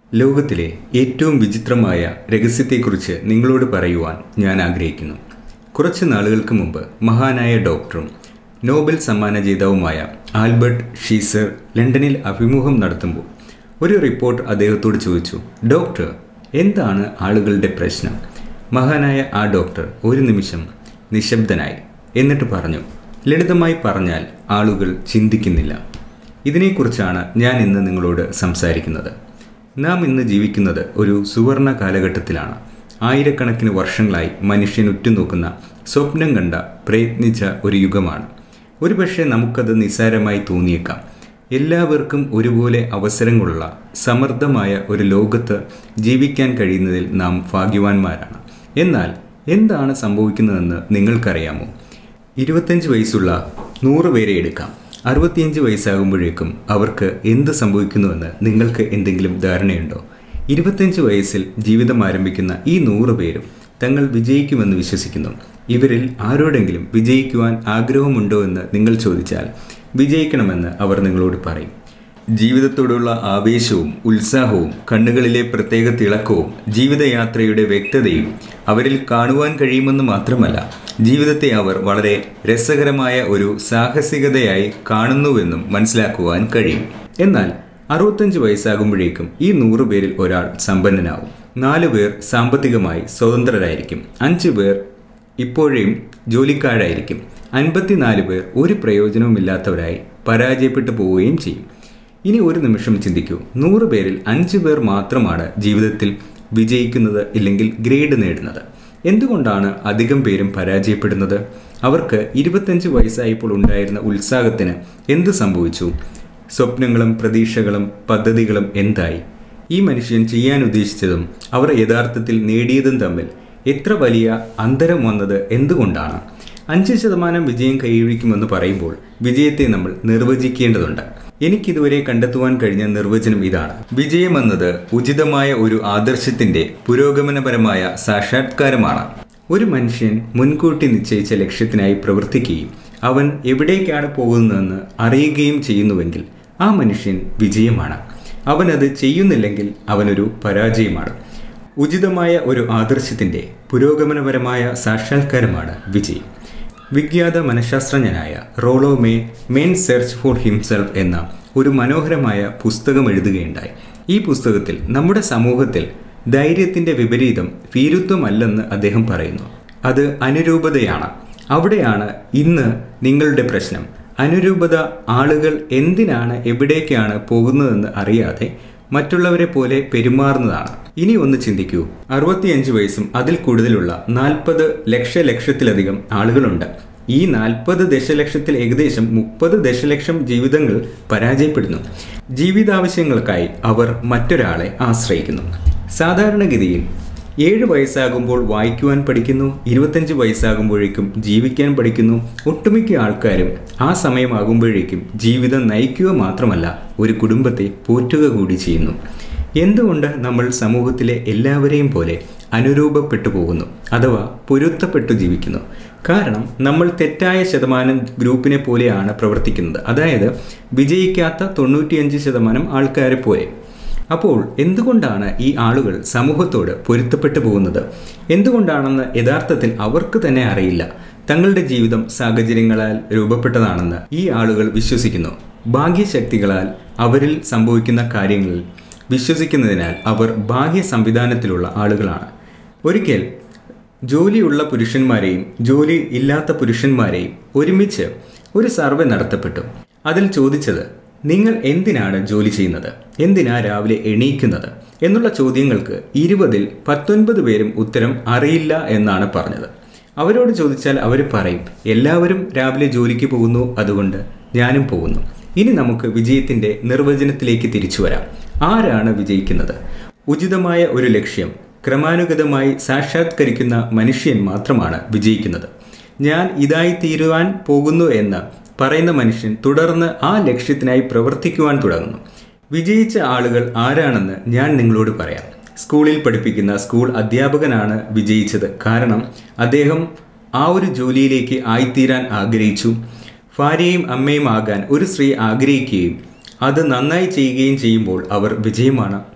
ലോകത്തിലെ ഏറ്റവും വിചിത്രമായ രഹസ്യത്തെക്കുറിച്ച് നിങ്ങളോട് പറയുവാൻ ഞാൻ ആഗ്രഹിക്കുന്നു കുറച്ച് നാളുകൾക്ക് മുമ്പ് മഹാനായ ഡോക്ടറും നോബൽ സമ്മാന ജേതാവുമായ ആൽബർട്ട് ഷീസർ ലണ്ടനിൽ അഭിമുഖം നടത്തുമ്പോൾ ഒരു റിപ്പോർട്ട് അദ്ദേഹത്തോട് ചോദിച്ചു ഡോക്ടർ എന്താണ് ആളുകളുടെ പ്രശ്നം മഹാനായ ആ ഡോക്ടർ ഒരു നിമിഷം നിശബ്ദനായി എന്നിട്ട് പറഞ്ഞു ലളിതമായി പറഞ്ഞാൽ ആളുകൾ ചിന്തിക്കുന്നില്ല ഇതിനെക്കുറിച്ചാണ് ഞാൻ ഇന്ന് നിങ്ങളോട് സംസാരിക്കുന്നത് നാം ഇന്ന് ജീവിക്കുന്നത് ഒരു സുവർണ കാലഘട്ടത്തിലാണ് ആയിരക്കണക്കിന് വർഷങ്ങളായി മനുഷ്യൻ ഉറ്റുനോക്കുന്ന സ്വപ്നം കണ്ട പ്രയത്നിച്ച ഒരു യുഗമാണ് ഒരുപക്ഷെ നമുക്കത് നിസ്സാരമായി തോന്നിയേക്കാം എല്ലാവർക്കും ഒരുപോലെ അവസരങ്ങളുള്ള സമൃദ്ധമായ ഒരു ലോകത്ത് ജീവിക്കാൻ കഴിയുന്നതിൽ നാം ഭാഗ്യവാന്മാരാണ് എന്നാൽ എന്താണ് സംഭവിക്കുന്നതെന്ന് നിങ്ങൾക്കറിയാമോ ഇരുപത്തഞ്ച് വയസ്സുള്ള നൂറ് പേരെ എടുക്കാം അറുപത്തിയഞ്ച് വയസ്സാകുമ്പോഴേക്കും അവർക്ക് എന്ത് സംഭവിക്കുന്നുവെന്ന് നിങ്ങൾക്ക് എന്തെങ്കിലും ധാരണയുണ്ടോ ഇരുപത്തഞ്ച് വയസ്സിൽ ജീവിതം ആരംഭിക്കുന്ന ഈ നൂറ് പേരും തങ്ങൾ വിജയിക്കുമെന്ന് വിശ്വസിക്കുന്നു ഇവരിൽ ആരോടെങ്കിലും വിജയിക്കുവാൻ ആഗ്രഹമുണ്ടോ എന്ന് നിങ്ങൾ ചോദിച്ചാൽ വിജയിക്കണമെന്ന് അവർ നിങ്ങളോട് പറയും ജീവിതത്തോടുള്ള ആവേശവും ഉത്സാഹവും കണ്ണുകളിലെ പ്രത്യേക തിളക്കവും ജീവിതയാത്രയുടെ വ്യക്തതയും അവരിൽ കാണുവാൻ കഴിയുമെന്ന് മാത്രമല്ല ജീവിതത്തെ അവർ വളരെ രസകരമായ ഒരു സാഹസികതയായി കാണുന്നുവെന്നും മനസ്സിലാക്കുവാൻ കഴിയും എന്നാൽ അറുപത്തഞ്ച് വയസ്സാകുമ്പോഴേക്കും ഈ നൂറ് പേരിൽ ഒരാൾ സമ്പന്നനാവും നാലു പേർ സാമ്പത്തികമായി സ്വതന്ത്രരായിരിക്കും അഞ്ച് പേർ ഇപ്പോഴേയും ജോലിക്കാരായിരിക്കും അൻപത്തിനാല് പേർ ഒരു പ്രയോജനവുമില്ലാത്തവരായി പരാജയപ്പെട്ടു പോവുകയും ചെയ്യും ഇനി ഒരു നിമിഷം ചിന്തിക്കൂ നൂറ് പേരിൽ അഞ്ച് പേർ മാത്രമാണ് ജീവിതത്തിൽ വിജയിക്കുന്നത് ഇല്ലെങ്കിൽ ഗ്രേഡ് നേടുന്നത് എന്തുകൊണ്ടാണ് അധികം പേരും പരാജയപ്പെടുന്നത് അവർക്ക് ഇരുപത്തഞ്ച് വയസ്സായപ്പോൾ ഉണ്ടായിരുന്ന ഉത്സാഹത്തിന് എന്ത് സംഭവിച്ചു സ്വപ്നങ്ങളും പ്രതീക്ഷകളും പദ്ധതികളും എന്തായി ഈ മനുഷ്യൻ ചെയ്യാൻ ഉദ്ദേശിച്ചതും അവർ യഥാർത്ഥത്തിൽ നേടിയതും തമ്മിൽ എത്ര വലിയ അന്തരം വന്നത് എന്തുകൊണ്ടാണ് അഞ്ച് ശതമാനം വിജയം കൈവരിക്കുമെന്ന് പറയുമ്പോൾ വിജയത്തെ നമ്മൾ നിർവചിക്കേണ്ടതുണ്ട് എനിക്കിതുവരെ കണ്ടെത്തുവാൻ കഴിഞ്ഞ നിർവചനം ഇതാണ് വിജയമെന്നത് ഉചിതമായ ഒരു ആദർശത്തിന്റെ പുരോഗമനപരമായ സാക്ഷാത്കാരമാണ് ഒരു മനുഷ്യൻ മുൻകൂട്ടി നിശ്ചയിച്ച ലക്ഷ്യത്തിനായി പ്രവർത്തിക്കുകയും അവൻ എവിടേക്കാണ് പോകുന്നതെന്ന് അറിയുകയും ചെയ്യുന്നുവെങ്കിൽ ആ മനുഷ്യൻ വിജയമാണ് അവനത് ചെയ്യുന്നില്ലെങ്കിൽ അവനൊരു പരാജയമാണ് ഉചിതമായ ഒരു ആദർശത്തിൻ്റെ പുരോഗമനപരമായ സാക്ഷാത്കാരമാണ് വിജയം വിഖ്യാത മനഃശാസ്ത്രജ്ഞനായ Rollo May man's search for himself എന്ന ഒരു മനോഹരമായ പുസ്തകം എഴുതുകയുണ്ടായി ഈ പുസ്തകത്തിൽ നമ്മുടെ സമൂഹത്തിൽ ധൈര്യത്തിൻ്റെ വിപരീതം ഭീരുത്വമല്ലെന്ന് അദ്ദേഹം പറയുന്നു അത് അനുരൂപതയാണ് അവിടെയാണ് ഇന്ന് നിങ്ങളുടെ പ്രശ്നം അനുരൂപത ആളുകൾ എന്തിനാണ് എവിടേക്കാണ് പോകുന്നതെന്ന് അറിയാതെ മറ്റുള്ളവരെ പോലെ പെരുമാറുന്നതാണ് ഇനി ഒന്ന് ചിന്തിക്കൂ അറുപത്തിയഞ്ച് വയസ്സും അതിൽ കൂടുതലുള്ള നാൽപ്പത് ലക്ഷലക്ഷത്തിലധികം ആളുകളുണ്ട് ഈ നാൽപ്പത് ദശലക്ഷത്തിൽ ഏകദേശം മുപ്പത് ദശലക്ഷം ജീവിതങ്ങൾ പരാജയപ്പെടുന്നു ജീവിതാവശ്യങ്ങൾക്കായി അവർ മറ്റൊരാളെ ആശ്രയിക്കുന്നു സാധാരണഗതിയിൽ ഏഴ് വയസ്സാകുമ്പോൾ വായിക്കുവാൻ പഠിക്കുന്നു ഇരുപത്തഞ്ച് വയസ്സാകുമ്പോഴേക്കും ജീവിക്കാൻ പഠിക്കുന്നു ഒട്ടുമിക്ക ആൾക്കാരും ആ സമയമാകുമ്പോഴേക്കും ജീവിതം നയിക്കുക മാത്രമല്ല ഒരു കുടുംബത്തെ പോറ്റുക കൂടി ചെയ്യുന്നു എന്തുകൊണ്ട് നമ്മൾ സമൂഹത്തിലെ എല്ലാവരെയും പോലെ അനുരൂപപ്പെട്ടു പോകുന്നു അഥവാ പൊരുത്തപ്പെട്ടു ജീവിക്കുന്നു കാരണം നമ്മൾ തെറ്റായ ശതമാനം ഗ്രൂപ്പിനെ പോലെയാണ് പ്രവർത്തിക്കുന്നത് അതായത് വിജയിക്കാത്ത തൊണ്ണൂറ്റിയഞ്ച് ശതമാനം ആൾക്കാരെ പോലെ അപ്പോൾ എന്തുകൊണ്ടാണ് ഈ ആളുകൾ സമൂഹത്തോട് പൊരുത്തപ്പെട്ടു പോകുന്നത് എന്തുകൊണ്ടാണെന്ന് യഥാർത്ഥത്തിൽ അവർക്ക് തന്നെ അറിയില്ല തങ്ങളുടെ ജീവിതം സാഹചര്യങ്ങളാൽ രൂപപ്പെട്ടതാണെന്ന് ഈ ആളുകൾ വിശ്വസിക്കുന്നു ഭാഗ്യശക്തികളാൽ അവരിൽ സംഭവിക്കുന്ന കാര്യങ്ങളിൽ വിശ്വസിക്കുന്നതിനാൽ അവർ ബാഹ്യ സംവിധാനത്തിലുള്ള ആളുകളാണ് ഒരിക്കൽ ജോലിയുള്ള പുരുഷന്മാരെയും ജോലി ഇല്ലാത്ത പുരുഷന്മാരെയും ഒരുമിച്ച് ഒരു സർവേ നടത്തപ്പെട്ടു അതിൽ ചോദിച്ചത് നിങ്ങൾ എന്തിനാണ് ജോലി ചെയ്യുന്നത് എന്തിനാ രാവിലെ എണീക്കുന്നത് എന്നുള്ള ചോദ്യങ്ങൾക്ക് ഇരുപതിൽ പത്തൊൻപത് പേരും ഉത്തരം അറിയില്ല എന്നാണ് പറഞ്ഞത് അവരോട് ചോദിച്ചാൽ അവർ പറയും എല്ലാവരും രാവിലെ ജോലിക്ക് പോകുന്നു അതുകൊണ്ട് ഞാനും പോകുന്നു ഇനി നമുക്ക് വിജയത്തിൻ്റെ നിർവചനത്തിലേക്ക് തിരിച്ചു വരാം ആരാണ് വിജയിക്കുന്നത് ഉചിതമായ ഒരു ലക്ഷ്യം ക്രമാനുഗതമായി സാക്ഷാത്കരിക്കുന്ന മനുഷ്യൻ മാത്രമാണ് വിജയിക്കുന്നത് ഞാൻ ഇതായി തീരുവാൻ പോകുന്നു എന്ന് പറയുന്ന മനുഷ്യൻ തുടർന്ന് ആ ലക്ഷ്യത്തിനായി പ്രവർത്തിക്കുവാൻ തുടങ്ങുന്നു വിജയിച്ച ആളുകൾ ആരാണെന്ന് ഞാൻ നിങ്ങളോട് പറയാം സ്കൂളിൽ പഠിപ്പിക്കുന്ന സ്കൂൾ അധ്യാപകനാണ് വിജയിച്ചത് കാരണം അദ്ദേഹം ആ ഒരു ജോലിയിലേക്ക് ആയിത്തീരാൻ ആഗ്രഹിച്ചു ഭാര്യയും അമ്മയും ആകാൻ ഒരു സ്ത്രീ ആഗ്രഹിക്കുകയും അത് നന്നായി ചെയ്യുകയും ചെയ്യുമ്പോൾ അവർ വിജയമാണ്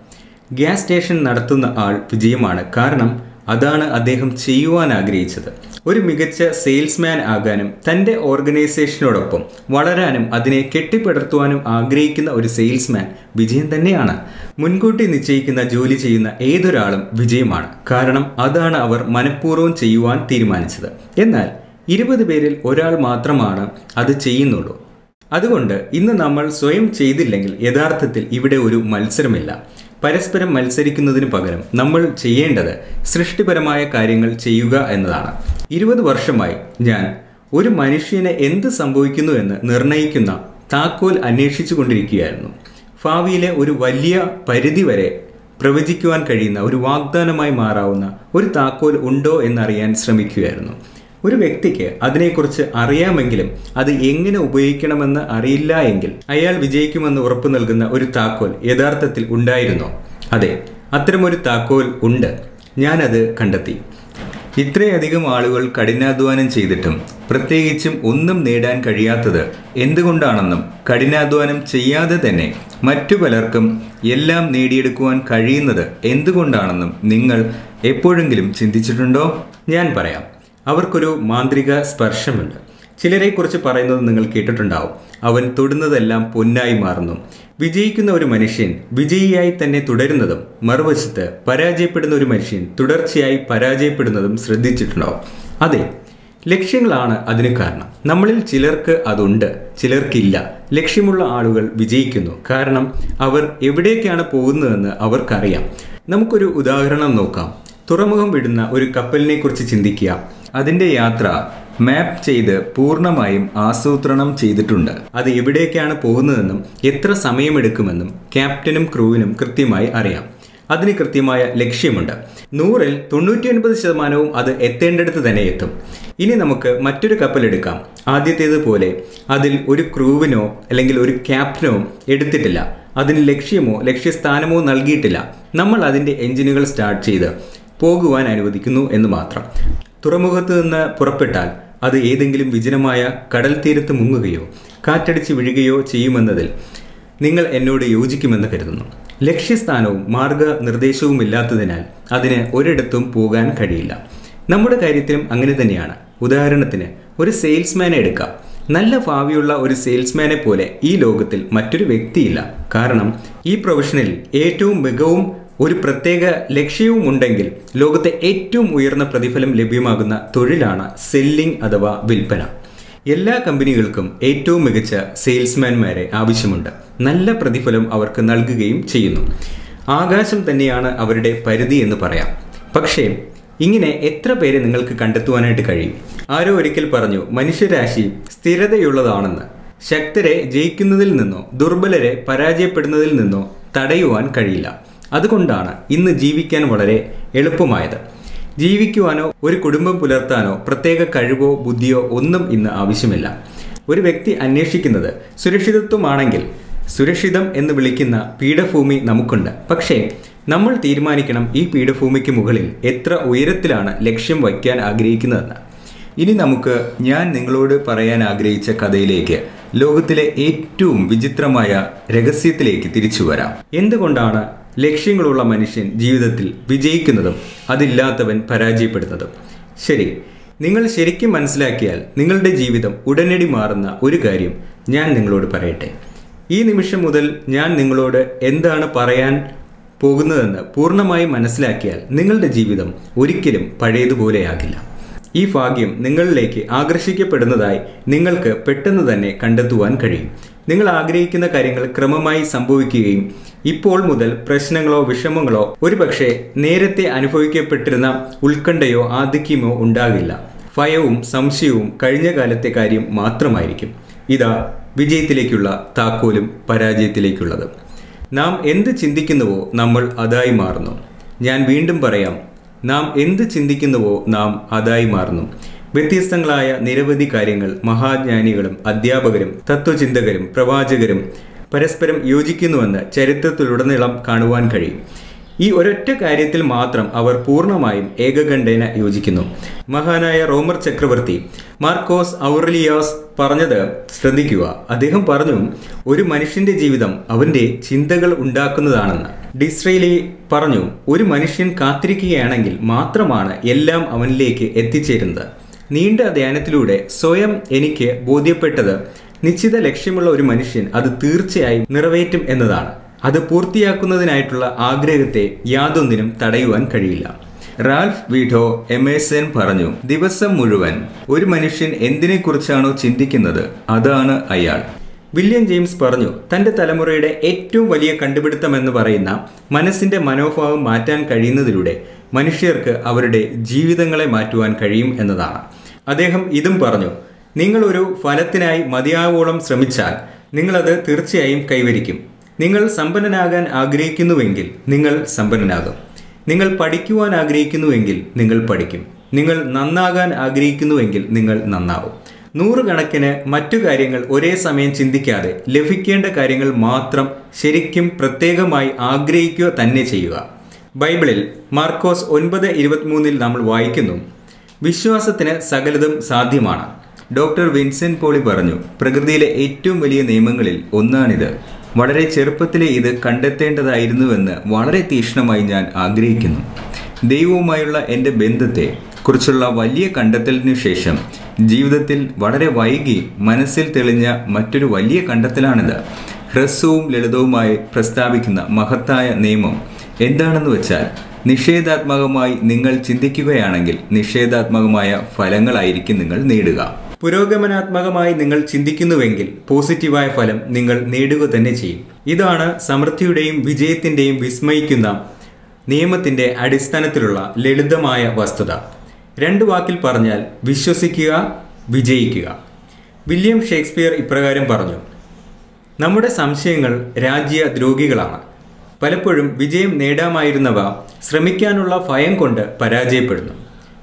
ഗ്യാസ് സ്റ്റേഷൻ നടത്തുന്ന ആൾ വിജയമാണ് കാരണം അതാണ് അദ്ദേഹം ചെയ്യുവാൻ ആഗ്രഹിച്ചത് ഒരു മികച്ച സെയിൽസ്മാൻ ആകാനും തൻ്റെ ഓർഗനൈസേഷനോടൊപ്പം വളരാനും അതിനെ കെട്ടിപ്പടുത്തുവാനും ആഗ്രഹിക്കുന്ന ഒരു സെയിൽസ്മാൻ വിജയം തന്നെയാണ് മുൻകൂട്ടി നിശ്ചയിക്കുന്ന ജോലി ചെയ്യുന്ന ഏതൊരാളും വിജയമാണ് കാരണം അതാണ് അവർ മനഃപൂർവ്വം ചെയ്യുവാൻ തീരുമാനിച്ചത് എന്നാൽ ഇരുപത് പേരിൽ ഒരാൾ മാത്രമാണ് അത് ചെയ്യുന്നുള്ളൂ അതുകൊണ്ട് ഇന്ന് നമ്മൾ സ്വയം ചെയ്തില്ലെങ്കിൽ യഥാർത്ഥത്തിൽ ഇവിടെ ഒരു മത്സരമില്ല പരസ്പരം മത്സരിക്കുന്നതിന് പകരം നമ്മൾ ചെയ്യേണ്ടത് സൃഷ്ടിപരമായ കാര്യങ്ങൾ ചെയ്യുക എന്നതാണ് ഇരുപത് വർഷമായി ഞാൻ ഒരു മനുഷ്യന് എന്ത് സംഭവിക്കുന്നു എന്ന് നിർണ്ണയിക്കുന്ന താക്കോൽ അന്വേഷിച്ചു കൊണ്ടിരിക്കുകയായിരുന്നു ഭാവിയിലെ ഒരു വലിയ പരിധിവരെ പ്രവചിക്കുവാൻ കഴിയുന്ന ഒരു വാഗ്ദാനമായി മാറാവുന്ന ഒരു താക്കോൽ ഉണ്ടോ എന്നറിയാൻ ശ്രമിക്കുകയായിരുന്നു ഒരു വ്യക്തിക്ക് അതിനെക്കുറിച്ച് അറിയാമെങ്കിലും അത് എങ്ങനെ ഉപയോഗിക്കണമെന്ന് അറിയില്ല എങ്കിൽ അയാൾ വിജയിക്കുമെന്ന് ഉറപ്പു നൽകുന്ന ഒരു താക്കോൽ യഥാർത്ഥത്തിൽ ഉണ്ടായിരുന്നോ അതെ അത്തരമൊരു താക്കോൽ ഉണ്ട് ഞാനത് കണ്ടെത്തി ഇത്രയധികം ആളുകൾ കഠിനാധ്വാനം ചെയ്തിട്ടും പ്രത്യേകിച്ചും ഒന്നും നേടാൻ കഴിയാത്തത് എന്തുകൊണ്ടാണെന്നും കഠിനാധ്വാനം ചെയ്യാതെ തന്നെ മറ്റു പലർക്കും എല്ലാം നേടിയെടുക്കുവാൻ കഴിയുന്നത് എന്തുകൊണ്ടാണെന്നും നിങ്ങൾ എപ്പോഴെങ്കിലും ചിന്തിച്ചിട്ടുണ്ടോ ഞാൻ പറയാം അവർക്കൊരു മാന്ത്രിക സ്പർശമുണ്ട് ചിലരെക്കുറിച്ച് പറയുന്നത് നിങ്ങൾ കേട്ടിട്ടുണ്ടാവും അവൻ തൊടുന്നതെല്ലാം പൊന്നായി മാറുന്നു വിജയിക്കുന്ന ഒരു മനുഷ്യൻ വിജയിയായി തന്നെ തുടരുന്നതും മറുവശത്ത് പരാജയപ്പെടുന്ന ഒരു മനുഷ്യൻ തുടർച്ചയായി പരാജയപ്പെടുന്നതും ശ്രദ്ധിച്ചിട്ടുണ്ടാവും അതെ ലക്ഷ്യങ്ങളാണ് അതിന് കാരണം നമ്മളിൽ ചിലർക്ക് അതുണ്ട് ചിലർക്കില്ല ലക്ഷ്യമുള്ള ആളുകൾ വിജയിക്കുന്നു കാരണം അവർ എവിടേക്കാണ് പോകുന്നതെന്ന് അവർക്കറിയാം നമുക്കൊരു ഉദാഹരണം നോക്കാം തുറമുഖം വിടുന്ന ഒരു കപ്പലിനെ കുറിച്ച് ചിന്തിക്കുക അതിൻ്റെ യാത്ര മാപ്പ് ചെയ്ത് പൂർണ്ണമായും ആസൂത്രണം ചെയ്തിട്ടുണ്ട് അത് എവിടേക്കാണ് പോകുന്നതെന്നും എത്ര സമയമെടുക്കുമെന്നും ക്യാപ്റ്റനും ക്രൂവിനും കൃത്യമായി അറിയാം അതിന് കൃത്യമായ ലക്ഷ്യമുണ്ട് നൂറിൽ തൊണ്ണൂറ്റിയൊൻപത് ശതമാനവും അത് എത്തേണ്ടടുത്ത് തന്നെ എത്തും ഇനി നമുക്ക് മറ്റൊരു കപ്പൽ എടുക്കാം ആദ്യത്തേതുപോലെ അതിൽ ഒരു ക്രൂവിനോ അല്ലെങ്കിൽ ഒരു ക്യാപ്റ്റനോ എടുത്തിട്ടില്ല അതിന് ലക്ഷ്യമോ ലക്ഷ്യസ്ഥാനമോ നൽകിയിട്ടില്ല നമ്മൾ അതിൻ്റെ എഞ്ചിനുകൾ സ്റ്റാർട്ട് ചെയ്ത് പോകുവാൻ അനുവദിക്കുന്നു എന്ന് മാത്രം തുറമുഖത്ത് നിന്ന് പുറപ്പെട്ടാൽ അത് ഏതെങ്കിലും വിജനമായ കടൽ തീരത്ത് മുങ്ങുകയോ കാറ്റടിച്ച് വീഴുകയോ ചെയ്യുമെന്നതിൽ നിങ്ങൾ എന്നോട് യോജിക്കുമെന്ന് കരുതുന്നു ലക്ഷ്യസ്ഥാനവും മാർഗനിർദ്ദേശവും ഇല്ലാത്തതിനാൽ അതിന് ഒരിടത്തും പോകാൻ കഴിയില്ല നമ്മുടെ കാര്യത്തിലും അങ്ങനെ തന്നെയാണ് ഉദാഹരണത്തിന് ഒരു സെയിൽസ്മാനെ എടുക്കാം നല്ല ഭാവിയുള്ള ഒരു സെയിൽസ്മാനെ പോലെ ഈ ലോകത്തിൽ മറ്റൊരു വ്യക്തിയില്ല കാരണം ഈ പ്രൊഫഷനിൽ ഏറ്റവും മികവും ഒരു പ്രത്യേക ലക്ഷ്യവും ഉണ്ടെങ്കിൽ ലോകത്തെ ഏറ്റവും ഉയർന്ന പ്രതിഫലം ലഭ്യമാകുന്ന തൊഴിലാണ് സെല്ലിംഗ് അഥവാ വിൽപ്പന എല്ലാ കമ്പനികൾക്കും ഏറ്റവും മികച്ച സെയിൽസ്മാൻമാരെ ആവശ്യമുണ്ട് നല്ല പ്രതിഫലം അവർക്ക് നൽകുകയും ചെയ്യുന്നു ആകാശം തന്നെയാണ് അവരുടെ പരിധി എന്ന് പറയാം പക്ഷേ ഇങ്ങനെ എത്ര പേരെ നിങ്ങൾക്ക് കണ്ടെത്തുവാനായിട്ട് കഴിയും ആരോ ഒരിക്കൽ പറഞ്ഞു മനുഷ്യരാശി സ്ഥിരതയുള്ളതാണെന്ന് ശക്തരെ ജയിക്കുന്നതിൽ നിന്നോ ദുർബലരെ പരാജയപ്പെടുന്നതിൽ നിന്നോ തടയുവാൻ കഴിയില്ല അതുകൊണ്ടാണ് ഇന്ന് ജീവിക്കാൻ വളരെ എളുപ്പമായത് ജീവിക്കുവാനോ ഒരു കുടുംബം പുലർത്താനോ പ്രത്യേക കഴിവോ ബുദ്ധിയോ ഒന്നും ഇന്ന് ആവശ്യമില്ല ഒരു വ്യക്തി അന്വേഷിക്കുന്നത് സുരക്ഷിതത്വമാണെങ്കിൽ സുരക്ഷിതം എന്ന് വിളിക്കുന്ന പീഠഭൂമി നമുക്കുണ്ട് പക്ഷേ നമ്മൾ തീരുമാനിക്കണം ഈ പീഠഭൂമിക്ക് മുകളിൽ എത്ര ഉയരത്തിലാണ് ലക്ഷ്യം വയ്ക്കാൻ ആഗ്രഹിക്കുന്നതെന്ന് ഇനി നമുക്ക് ഞാൻ നിങ്ങളോട് പറയാൻ ആഗ്രഹിച്ച കഥയിലേക്ക് ലോകത്തിലെ ഏറ്റവും വിചിത്രമായ രഹസ്യത്തിലേക്ക് തിരിച്ചു വരാം എന്തുകൊണ്ടാണ് ലക്ഷ്യങ്ങളുള്ള മനുഷ്യൻ ജീവിതത്തിൽ വിജയിക്കുന്നതും അതില്ലാത്തവൻ പരാജയപ്പെടുന്നതും ശരി നിങ്ങൾ ശരിക്കും മനസ്സിലാക്കിയാൽ നിങ്ങളുടെ ജീവിതം ഉടനടി മാറുന്ന ഒരു കാര്യം ഞാൻ നിങ്ങളോട് പറയട്ടെ ഈ നിമിഷം മുതൽ ഞാൻ നിങ്ങളോട് എന്താണ് പറയാൻ പോകുന്നതെന്ന് പൂർണ്ണമായും മനസ്സിലാക്കിയാൽ നിങ്ങളുടെ ജീവിതം ഒരിക്കലും പഴയതുപോലെയാകില്ല ഈ ഭാഗ്യം നിങ്ങളിലേക്ക് ആകർഷിക്കപ്പെടുന്നതായി നിങ്ങൾക്ക് പെട്ടെന്ന് തന്നെ കണ്ടെത്തുവാൻ കഴിയും നിങ്ങൾ ആഗ്രഹിക്കുന്ന കാര്യങ്ങൾ ക്രമമായി സംഭവിക്കുകയും ഇപ്പോൾ മുതൽ പ്രശ്നങ്ങളോ വിഷമങ്ങളോ ഒരുപക്ഷെ നേരത്തെ അനുഭവിക്കപ്പെട്ടിരുന്ന ഉത്കണ്ഠയോ ആധിക്യമോ ഉണ്ടാകില്ല ഭയവും സംശയവും കഴിഞ്ഞ കാലത്തെ കാര്യം മാത്രമായിരിക്കും ഇതാ വിജയത്തിലേക്കുള്ള താക്കോലും പരാജയത്തിലേക്കുള്ളത് നാം എന്ത് ചിന്തിക്കുന്നുവോ നമ്മൾ അതായി മാറുന്നു ഞാൻ വീണ്ടും പറയാം നാം എന്ത് ചിന്തിക്കുന്നുവോ നാം അതായി മാറുന്നു വ്യത്യസ്തങ്ങളായ നിരവധി കാര്യങ്ങൾ മഹാജ്ഞാനികളും അധ്യാപകരും തത്വചിന്തകരും പ്രവാചകരും പരസ്പരം യോജിക്കുന്നുവെന്ന് ചരിത്രത്തിലുടനീളം കാണുവാൻ കഴിയും ഈ ഒരൊറ്റ കാര്യത്തിൽ മാത്രം അവർ പൂർണ്ണമായും ഏകകണ്ഠേന യോജിക്കുന്നു മഹാനായ റോമർ ചക്രവർത്തി മാർക്കോസ് ഔറലിയാസ് പറഞ്ഞത് ശ്രദ്ധിക്കുക അദ്ദേഹം പറഞ്ഞു ഒരു മനുഷ്യന്റെ ജീവിതം അവന്റെ ചിന്തകൾ ഉണ്ടാക്കുന്നതാണെന്ന് ഡിസ്രേലി പറഞ്ഞു ഒരു മനുഷ്യൻ കാത്തിരിക്കുകയാണെങ്കിൽ മാത്രമാണ് എല്ലാം അവനിലേക്ക് എത്തിച്ചേരുന്നത് നീണ്ട ധ്യാനത്തിലൂടെ സ്വയം എനിക്ക് ബോധ്യപ്പെട്ടത് നിശ്ചിത ലക്ഷ്യമുള്ള ഒരു മനുഷ്യൻ അത് തീർച്ചയായും നിറവേറ്റും എന്നതാണ് അത് പൂർത്തിയാക്കുന്നതിനായിട്ടുള്ള ആഗ്രഹത്തെ യാതൊന്നിനും തടയുവാൻ കഴിയില്ല റാൽഫ് വീഡോ എമേസൻ പറഞ്ഞു ദിവസം മുഴുവൻ ഒരു മനുഷ്യൻ എന്തിനെക്കുറിച്ചാണോ ചിന്തിക്കുന്നത് അതാണ് അയാൾ വില്യം ജെയിംസ് പറഞ്ഞു തന്റെ തലമുറയുടെ ഏറ്റവും വലിയ കണ്ടുപിടുത്തം എന്ന് പറയുന്ന മനസ്സിന്റെ മനോഭാവം മാറ്റാൻ കഴിയുന്നതിലൂടെ മനുഷ്യർക്ക് അവരുടെ ജീവിതങ്ങളെ മാറ്റുവാൻ കഴിയും എന്നതാണ് അദ്ദേഹം ഇതും പറഞ്ഞു നിങ്ങൾ ഒരു ഫലത്തിനായി മതിയാവോളം ശ്രമിച്ചാൽ നിങ്ങളത് തീർച്ചയായും കൈവരിക്കും നിങ്ങൾ സമ്പന്നനാകാൻ ആഗ്രഹിക്കുന്നുവെങ്കിൽ നിങ്ങൾ സമ്പന്നനാകും നിങ്ങൾ പഠിക്കുവാൻ ആഗ്രഹിക്കുന്നുവെങ്കിൽ നിങ്ങൾ പഠിക്കും നിങ്ങൾ നന്നാകാൻ ആഗ്രഹിക്കുന്നുവെങ്കിൽ നിങ്ങൾ നന്നാവും നൂറുകണക്കിന് മറ്റു കാര്യങ്ങൾ ഒരേ സമയം ചിന്തിക്കാതെ ലഭിക്കേണ്ട കാര്യങ്ങൾ മാത്രം ശരിക്കും പ്രത്യേകമായി ആഗ്രഹിക്കുക തന്നെ ചെയ്യുക ബൈബിളിൽ മാർക്കോസ് ഒൻപത് ഇരുപത്തിമൂന്നിൽ നമ്മൾ വായിക്കുന്നു വിശ്വാസത്തിന് സകലതും സാധ്യമാണ് ഡോക്ടർ വിൻസെന്റ് പോളി പറഞ്ഞു പ്രകൃതിയിലെ ഏറ്റവും വലിയ നിയമങ്ങളിൽ ഒന്നാണിത് വളരെ ചെറുപ്പത്തിലെ ഇത് കണ്ടെത്തേണ്ടതായിരുന്നുവെന്ന് വളരെ തീക്ഷ്ണമായി ഞാൻ ആഗ്രഹിക്കുന്നു ദൈവവുമായുള്ള എൻ്റെ ബന്ധത്തെ കുറിച്ചുള്ള വലിയ കണ്ടെത്തലിനു ശേഷം ജീവിതത്തിൽ വളരെ വൈകി മനസ്സിൽ തെളിഞ്ഞ മറ്റൊരു വലിയ കണ്ടെത്തലാണിത് ഹ്രസ്വവും ലളിതവുമായി പ്രസ്താവിക്കുന്ന മഹത്തായ നിയമം എന്താണെന്ന് വെച്ചാൽ നിഷേധാത്മകമായി നിങ്ങൾ ചിന്തിക്കുകയാണെങ്കിൽ നിഷേധാത്മകമായ ഫലങ്ങളായിരിക്കും നിങ്ങൾ നേടുക പുരോഗമനാത്മകമായി നിങ്ങൾ ചിന്തിക്കുന്നുവെങ്കിൽ പോസിറ്റീവായ ഫലം നിങ്ങൾ നേടുക തന്നെ ചെയ്യും ഇതാണ് സമൃദ്ധിയുടെയും വിജയത്തിൻ്റെയും വിസ്മയിക്കുന്ന നിയമത്തിൻ്റെ അടിസ്ഥാനത്തിലുള്ള ലളിതമായ വസ്തുത രണ്ട് വാക്കിൽ പറഞ്ഞാൽ വിശ്വസിക്കുക വിജയിക്കുക വില്യം ഷേക്സ്പിയർ ഇപ്രകാരം പറഞ്ഞു നമ്മുടെ സംശയങ്ങൾ രാജ്യദ്രോഹികളാണ് പലപ്പോഴും വിജയം നേടാമായിരുന്നവ ശ്രമിക്കാനുള്ള ഭയം കൊണ്ട് പരാജയപ്പെടുന്നു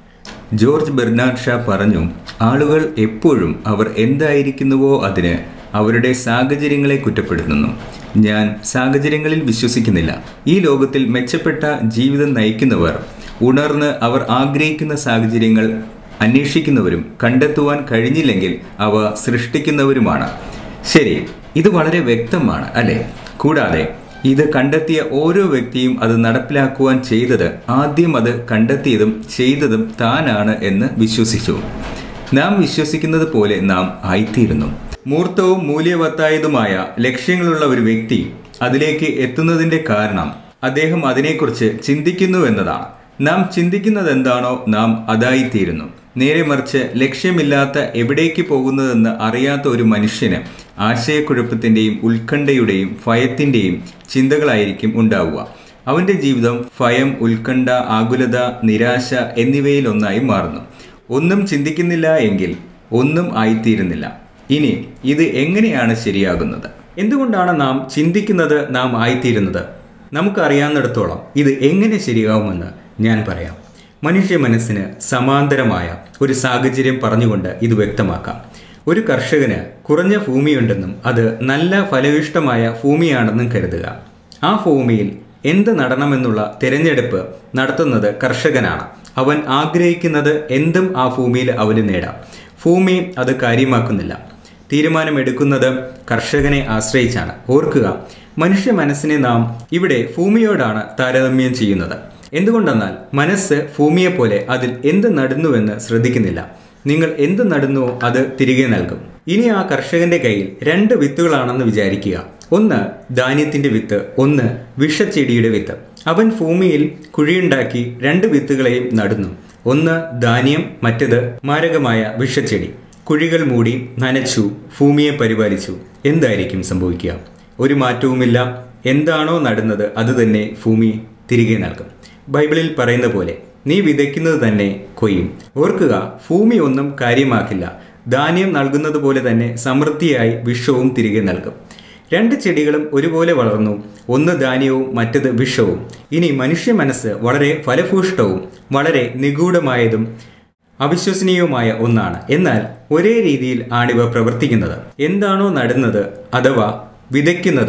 ജോർജ് ബെർണാഡ് ഷാ പറഞ്ഞു ആളുകൾ എപ്പോഴും അവർ എന്തായിരിക്കുന്നുവോ അതിന് അവരുടെ സാഹചര്യങ്ങളെ കുറ്റപ്പെടുത്തുന്നു ഞാൻ സാഹചര്യങ്ങളിൽ വിശ്വസിക്കുന്നില്ല ഈ ലോകത്തിൽ മെച്ചപ്പെട്ട ജീവിതം നയിക്കുന്നവർ ഉണർന്ന് അവർ ആഗ്രഹിക്കുന്ന സാഹചര്യങ്ങൾ അന്വേഷിക്കുന്നവരും കണ്ടെത്തുവാൻ കഴിഞ്ഞില്ലെങ്കിൽ അവ സൃഷ്ടിക്കുന്നവരുമാണ് ശരി ഇത് വളരെ വ്യക്തമാണ് അല്ലേ കൂടാതെ ഇത് കണ്ടെത്തിയ ഓരോ വ്യക്തിയും അത് നടപ്പിലാക്കുവാൻ ചെയ്തത് ആദ്യം അത് കണ്ടെത്തിയതും ചെയ്തതും താനാണ് എന്ന് വിശ്വസിച്ചു നാം വിശ്വസിക്കുന്നത് പോലെ നാം ആയിത്തീരുന്നു മൂർത്തവും മൂല്യവത്തായതുമായ ലക്ഷ്യങ്ങളുള്ള ഒരു വ്യക്തി അതിലേക്ക് എത്തുന്നതിന്റെ കാരണം അദ്ദേഹം അതിനെക്കുറിച്ച് ചിന്തിക്കുന്നു എന്നതാണ് നാം ചിന്തിക്കുന്നത് എന്താണോ നാം അതായിത്തീരുന്നു നേരെ മറിച്ച് ലക്ഷ്യമില്ലാത്ത എവിടേക്ക് പോകുന്നതെന്ന് അറിയാത്ത ഒരു മനുഷ്യന് ആശയക്കുഴപ്പത്തിൻ്റെയും ഉത്കണ്ഠയുടെയും ഭയത്തിൻ്റെയും ചിന്തകളായിരിക്കും ഉണ്ടാവുക അവൻ്റെ ജീവിതം ഭയം ഉത്കണ്ഠ ആകുലത നിരാശ എന്നിവയിലൊന്നായി മാറുന്നു ഒന്നും ചിന്തിക്കുന്നില്ല എങ്കിൽ ഒന്നും ആയിത്തീരുന്നില്ല ഇനി ഇത് എങ്ങനെയാണ് ശരിയാകുന്നത് എന്തുകൊണ്ടാണ് നാം ചിന്തിക്കുന്നത് നാം ആയിത്തീരുന്നത് നമുക്കറിയാവുന്നിടത്തോളം ഇത് എങ്ങനെ ശരിയാവുമെന്ന് ഞാൻ പറയാം മനുഷ്യ മനസ്സിന് സമാന്തരമായ ഒരു സാഹചര്യം പറഞ്ഞുകൊണ്ട് ഇത് വ്യക്തമാക്കാം ഒരു കർഷകന് കുറഞ്ഞ ഭൂമിയുണ്ടെന്നും അത് നല്ല ഫലവിഷ്ടമായ ഭൂമിയാണെന്നും കരുതുക ആ ഭൂമിയിൽ എന്ത് നടണമെന്നുള്ള തിരഞ്ഞെടുപ്പ് നടത്തുന്നത് കർഷകനാണ് അവൻ ആഗ്രഹിക്കുന്നത് എന്തും ആ ഭൂമിയിൽ അവന് നേടാം ഭൂമി അത് കാര്യമാക്കുന്നില്ല തീരുമാനമെടുക്കുന്നത് കർഷകനെ ആശ്രയിച്ചാണ് ഓർക്കുക മനുഷ്യ മനസ്സിനെ നാം ഇവിടെ ഭൂമിയോടാണ് താരതമ്യം ചെയ്യുന്നത് എന്തുകൊണ്ടെന്നാൽ മനസ്സ് ഭൂമിയെപ്പോലെ അതിൽ എന്ത് നടുന്നുവെന്ന് ശ്രദ്ധിക്കുന്നില്ല നിങ്ങൾ എന്ത് നടുന്നുവോ അത് തിരികെ നൽകും ഇനി ആ കർഷകന്റെ കയ്യിൽ രണ്ട് വിത്തുകളാണെന്ന് വിചാരിക്കുക ഒന്ന് ധാന്യത്തിന്റെ വിത്ത് ഒന്ന് വിഷച്ചെടിയുടെ വിത്ത് അവൻ ഭൂമിയിൽ കുഴിയുണ്ടാക്കി രണ്ട് വിത്തുകളെയും നടുന്നു ഒന്ന് ധാന്യം മറ്റത് മാരകമായ വിഷച്ചെടി കുഴികൾ മൂടി നനച്ചു ഭൂമിയെ പരിപാലിച്ചു എന്തായിരിക്കും സംഭവിക്കുക ഒരു മാറ്റവുമില്ല എന്താണോ നടുന്നത് അത് തന്നെ ഭൂമി തിരികെ നൽകും ബൈബിളിൽ പറയുന്ന പോലെ നീ വിതയ്ക്കുന്നത് തന്നെ കൊയ്യും ഓർക്കുക ഭൂമി ഒന്നും കാര്യമാക്കില്ല ധാന്യം നൽകുന്നത് പോലെ തന്നെ സമൃദ്ധിയായി വിഷവും തിരികെ നൽകും രണ്ട് ചെടികളും ഒരുപോലെ വളർന്നു ഒന്ന് ധാന്യവും മറ്റത് വിഷവും ഇനി മനുഷ്യ മനസ്സ് വളരെ ഫലഭൂഷ്ടവും വളരെ നിഗൂഢമായതും അവിശ്വസനീയവുമായ ഒന്നാണ് എന്നാൽ ഒരേ രീതിയിൽ ആണിവ പ്രവർത്തിക്കുന്നത് എന്താണോ നടുന്നത് അഥവാ വിതയ്ക്കുന്നത്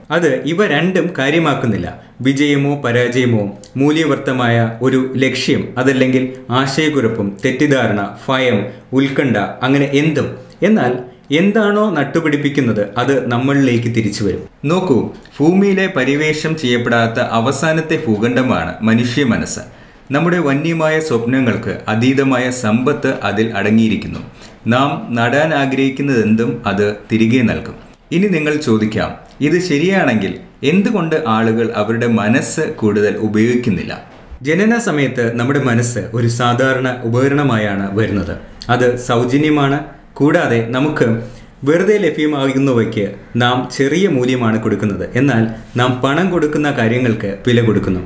അത് ഇവ രണ്ടും കാര്യമാക്കുന്നില്ല വിജയമോ പരാജയമോ മൂല്യവർത്തമായ ഒരു ലക്ഷ്യം അതല്ലെങ്കിൽ ആശയക്കുഴപ്പം തെറ്റിദ്ധാരണ ഭയം ഉത്കണ്ഠ അങ്ങനെ എന്തും എന്നാൽ എന്താണോ നട്ടുപിടിപ്പിക്കുന്നത് അത് നമ്മളിലേക്ക് തിരിച്ചു വരും നോക്കൂ ഭൂമിയിലെ പരിവേഷം ചെയ്യപ്പെടാത്ത അവസാനത്തെ ഭൂഖണ്ഡമാണ് മനുഷ്യ മനസ്സ് നമ്മുടെ വന്യമായ സ്വപ്നങ്ങൾക്ക് അതീതമായ സമ്പത്ത് അതിൽ അടങ്ങിയിരിക്കുന്നു നാം നടാൻ ആഗ്രഹിക്കുന്നതെന്തും അത് തിരികെ നൽകും ഇനി നിങ്ങൾ ചോദിക്കാം ഇത് ശരിയാണെങ്കിൽ എന്തുകൊണ്ട് ആളുകൾ അവരുടെ മനസ്സ് കൂടുതൽ ഉപയോഗിക്കുന്നില്ല ജനന സമയത്ത് നമ്മുടെ മനസ്സ് ഒരു സാധാരണ ഉപകരണമായാണ് വരുന്നത് അത് സൗജന്യമാണ് കൂടാതെ നമുക്ക് വെറുതെ ലഭ്യമാകുന്നവയ്ക്ക് നാം ചെറിയ മൂല്യമാണ് കൊടുക്കുന്നത് എന്നാൽ നാം പണം കൊടുക്കുന്ന കാര്യങ്ങൾക്ക് വില കൊടുക്കുന്നു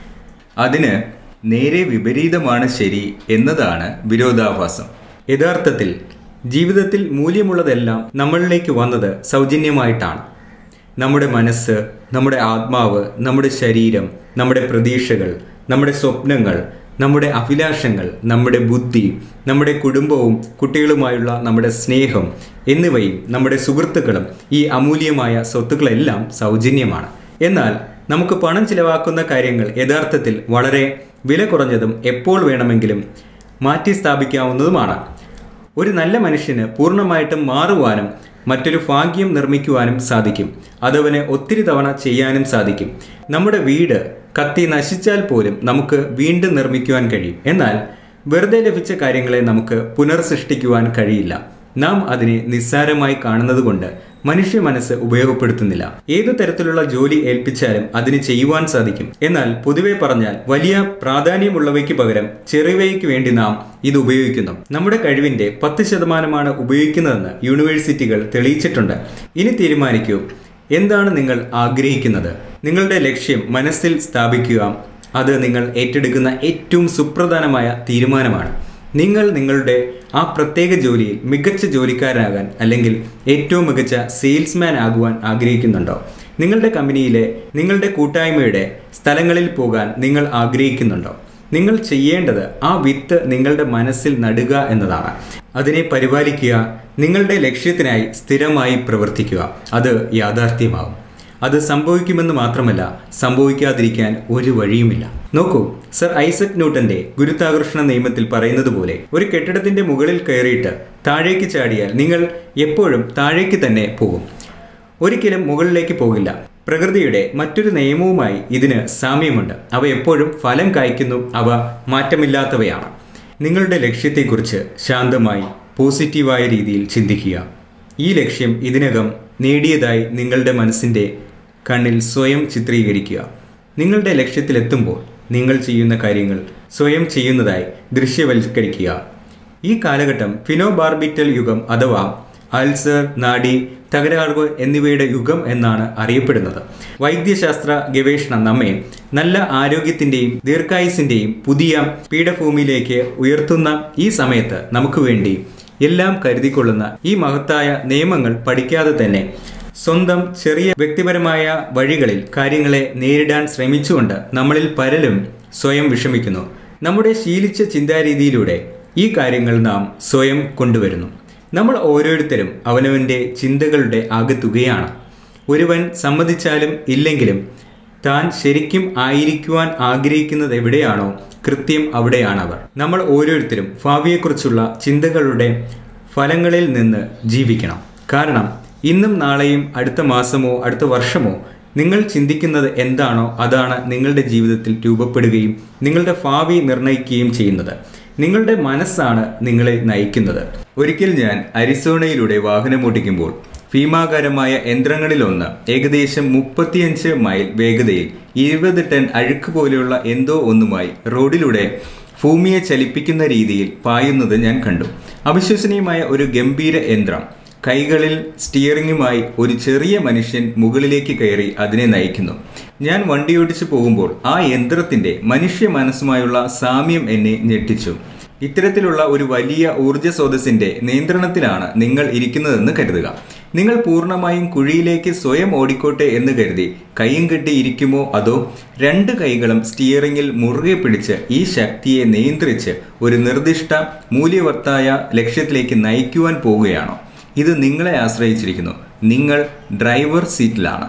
അതിന് നേരെ വിപരീതമാണ് ശരി എന്നതാണ് വിരോധാഭാസം യഥാർത്ഥത്തിൽ ജീവിതത്തിൽ മൂല്യമുള്ളതെല്ലാം നമ്മളിലേക്ക് വന്നത് സൗജന്യമായിട്ടാണ് നമ്മുടെ മനസ്സ് നമ്മുടെ ആത്മാവ് നമ്മുടെ ശരീരം നമ്മുടെ പ്രതീക്ഷകൾ നമ്മുടെ സ്വപ്നങ്ങൾ നമ്മുടെ അഭിലാഷങ്ങൾ നമ്മുടെ ബുദ്ധി നമ്മുടെ കുടുംബവും കുട്ടികളുമായുള്ള നമ്മുടെ സ്നേഹം എന്നിവയും നമ്മുടെ സുഹൃത്തുക്കളും ഈ അമൂല്യമായ സ്വത്തുക്കളെല്ലാം സൗജന്യമാണ് എന്നാൽ നമുക്ക് പണം ചിലവാക്കുന്ന കാര്യങ്ങൾ യഥാർത്ഥത്തിൽ വളരെ വില കുറഞ്ഞതും എപ്പോൾ വേണമെങ്കിലും മാറ്റി സ്ഥാപിക്കാവുന്നതുമാണ് ഒരു നല്ല മനുഷ്യന് പൂർണ്ണമായിട്ടും മാറുവാനും മറ്റൊരു ഭാഗ്യം നിർമ്മിക്കുവാനും സാധിക്കും അതവന് ഒത്തിരി തവണ ചെയ്യാനും സാധിക്കും നമ്മുടെ വീട് കത്തി നശിച്ചാൽ പോലും നമുക്ക് വീണ്ടും നിർമ്മിക്കുവാൻ കഴിയും എന്നാൽ വെറുതെ ലഭിച്ച കാര്യങ്ങളെ നമുക്ക് പുനർസൃഷ്ടിക്കുവാൻ കഴിയില്ല നാം അതിനെ നിസ്സാരമായി കാണുന്നത് കൊണ്ട് മനുഷ്യ മനസ്സ് ഉപയോഗപ്പെടുത്തുന്നില്ല ഏതു തരത്തിലുള്ള ജോലി ഏൽപ്പിച്ചാലും അതിന് ചെയ്യുവാൻ സാധിക്കും എന്നാൽ പൊതുവെ പറഞ്ഞാൽ വലിയ പ്രാധാന്യമുള്ളവയ്ക്ക് പകരം ചെറിയവയ്ക്ക് വേണ്ടി നാം ഇത് ഉപയോഗിക്കുന്നു നമ്മുടെ കഴിവിന്റെ പത്ത് ശതമാനമാണ് ഉപയോഗിക്കുന്നതെന്ന് യൂണിവേഴ്സിറ്റികൾ തെളിയിച്ചിട്ടുണ്ട് ഇനി തീരുമാനിക്കൂ എന്താണ് നിങ്ങൾ ആഗ്രഹിക്കുന്നത് നിങ്ങളുടെ ലക്ഷ്യം മനസ്സിൽ സ്ഥാപിക്കുക അത് നിങ്ങൾ ഏറ്റെടുക്കുന്ന ഏറ്റവും സുപ്രധാനമായ തീരുമാനമാണ് നിങ്ങൾ നിങ്ങളുടെ ആ പ്രത്യേക ജോലിയിൽ മികച്ച ജോലിക്കാരനാകാൻ അല്ലെങ്കിൽ ഏറ്റവും മികച്ച സെയിൽസ്മാൻ ആകുവാൻ ആഗ്രഹിക്കുന്നുണ്ടോ നിങ്ങളുടെ കമ്പനിയിലെ നിങ്ങളുടെ കൂട്ടായ്മയുടെ സ്ഥലങ്ങളിൽ പോകാൻ നിങ്ങൾ ആഗ്രഹിക്കുന്നുണ്ടോ നിങ്ങൾ ചെയ്യേണ്ടത് ആ വിത്ത് നിങ്ങളുടെ മനസ്സിൽ നടുക എന്നതാണ് അതിനെ പരിപാലിക്കുക നിങ്ങളുടെ ലക്ഷ്യത്തിനായി സ്ഥിരമായി പ്രവർത്തിക്കുക അത് യാഥാർത്ഥ്യമാകും അത് സംഭവിക്കുമെന്ന് മാത്രമല്ല സംഭവിക്കാതിരിക്കാൻ ഒരു വഴിയുമില്ല നോക്കൂ സർ ഐസക് ന്യൂട്ടന്റെ ഗുരുത്വാകർഷണ നിയമത്തിൽ പറയുന്നത് പോലെ ഒരു കെട്ടിടത്തിന്റെ മുകളിൽ കയറിയിട്ട് താഴേക്ക് ചാടിയാൽ നിങ്ങൾ എപ്പോഴും താഴേക്ക് തന്നെ പോകും ഒരിക്കലും മുകളിലേക്ക് പോകില്ല പ്രകൃതിയുടെ മറ്റൊരു നിയമവുമായി ഇതിന് സാമ്യമുണ്ട് അവ എപ്പോഴും ഫലം കായ്ക്കുന്നു അവ മാറ്റമില്ലാത്തവയാണ് നിങ്ങളുടെ ലക്ഷ്യത്തെക്കുറിച്ച് ശാന്തമായി പോസിറ്റീവായ രീതിയിൽ ചിന്തിക്കുക ഈ ലക്ഷ്യം ഇതിനകം നേടിയതായി നിങ്ങളുടെ മനസ്സിൻ്റെ കണ്ണിൽ സ്വയം ചിത്രീകരിക്കുക നിങ്ങളുടെ ലക്ഷ്യത്തിലെത്തുമ്പോൾ നിങ്ങൾ ചെയ്യുന്ന കാര്യങ്ങൾ സ്വയം ചെയ്യുന്നതായി ദൃശ്യവൽക്കരിക്കുക ഈ കാലഘട്ടം ഫിനോബാർബിറ്റൽ യുഗം അഥവാ അൾസർ നാഡി തകരാറുകൾ എന്നിവയുടെ യുഗം എന്നാണ് അറിയപ്പെടുന്നത് വൈദ്യശാസ്ത്ര ഗവേഷണം നമ്മെ നല്ല ആരോഗ്യത്തിൻ്റെയും ദീർഘായുസിൻ്റെയും പുതിയ പീഠഭൂമിയിലേക്ക് ഉയർത്തുന്ന ഈ സമയത്ത് നമുക്ക് വേണ്ടി എല്ലാം കരുതിക്കൊള്ളുന്ന ഈ മഹത്തായ നിയമങ്ങൾ പഠിക്കാതെ തന്നെ സ്വന്തം ചെറിയ വ്യക്തിപരമായ വഴികളിൽ കാര്യങ്ങളെ നേരിടാൻ ശ്രമിച്ചുകൊണ്ട് നമ്മളിൽ പലരും സ്വയം വിഷമിക്കുന്നു നമ്മുടെ ശീലിച്ച ചിന്താരീതിയിലൂടെ ഈ കാര്യങ്ങൾ നാം സ്വയം കൊണ്ടുവരുന്നു നമ്മൾ ഓരോരുത്തരും അവനവൻ്റെ ചിന്തകളുടെ ആകെത്തുകയാണ് ഒരുവൻ സമ്മതിച്ചാലും ഇല്ലെങ്കിലും താൻ ശരിക്കും ആയിരിക്കുവാൻ ആഗ്രഹിക്കുന്നത് എവിടെയാണോ കൃത്യം അവിടെയാണവർ നമ്മൾ ഓരോരുത്തരും ഭാവിയെക്കുറിച്ചുള്ള ചിന്തകളുടെ ഫലങ്ങളിൽ നിന്ന് ജീവിക്കണം കാരണം ഇന്നും നാളെയും അടുത്ത മാസമോ അടുത്ത വർഷമോ നിങ്ങൾ ചിന്തിക്കുന്നത് എന്താണോ അതാണ് നിങ്ങളുടെ ജീവിതത്തിൽ രൂപപ്പെടുകയും നിങ്ങളുടെ ഭാവി നിർണ്ണയിക്കുകയും ചെയ്യുന്നത് നിങ്ങളുടെ മനസ്സാണ് നിങ്ങളെ നയിക്കുന്നത് ഒരിക്കൽ ഞാൻ അരിസോണയിലൂടെ വാഹനമോട്ടിക്കുമ്പോൾ ഭീമാകാരമായ യന്ത്രങ്ങളിലൊന്ന് ഏകദേശം മുപ്പത്തിയഞ്ച് മൈൽ വേഗതയിൽ ഇരുപത് ടൺ അഴുക്ക് പോലെയുള്ള എന്തോ ഒന്നുമായി റോഡിലൂടെ ഭൂമിയെ ചലിപ്പിക്കുന്ന രീതിയിൽ പായുന്നത് ഞാൻ കണ്ടു അവിശ്വസനീയമായ ഒരു ഗംഭീര യന്ത്രം കൈകളിൽ സ്റ്റിയറിംഗുമായി ഒരു ചെറിയ മനുഷ്യൻ മുകളിലേക്ക് കയറി അതിനെ നയിക്കുന്നു ഞാൻ വണ്ടിയോടിച്ചു പോകുമ്പോൾ ആ യന്ത്രത്തിന്റെ മനുഷ്യ മനസ്സുമായുള്ള സാമ്യം എന്നെ ഞെട്ടിച്ചു ഇത്തരത്തിലുള്ള ഒരു വലിയ ഊർജ്ജ സ്രോതസ്സിന്റെ നിയന്ത്രണത്തിലാണ് നിങ്ങൾ ഇരിക്കുന്നതെന്ന് കരുതുക നിങ്ങൾ പൂർണ്ണമായും കുഴിയിലേക്ക് സ്വയം ഓടിക്കോട്ടെ എന്ന് കരുതി കൈയും കെട്ടി ഇരിക്കുമോ അതോ രണ്ട് കൈകളും സ്റ്റിയറിംഗിൽ മുറുകെ പിടിച്ച് ഈ ശക്തിയെ നിയന്ത്രിച്ച് ഒരു നിർദ്ദിഷ്ട മൂല്യവർത്തായ ലക്ഷ്യത്തിലേക്ക് നയിക്കുവാൻ പോവുകയാണോ ഇത് നിങ്ങളെ ആശ്രയിച്ചിരിക്കുന്നു നിങ്ങൾ ഡ്രൈവർ സീറ്റിലാണ്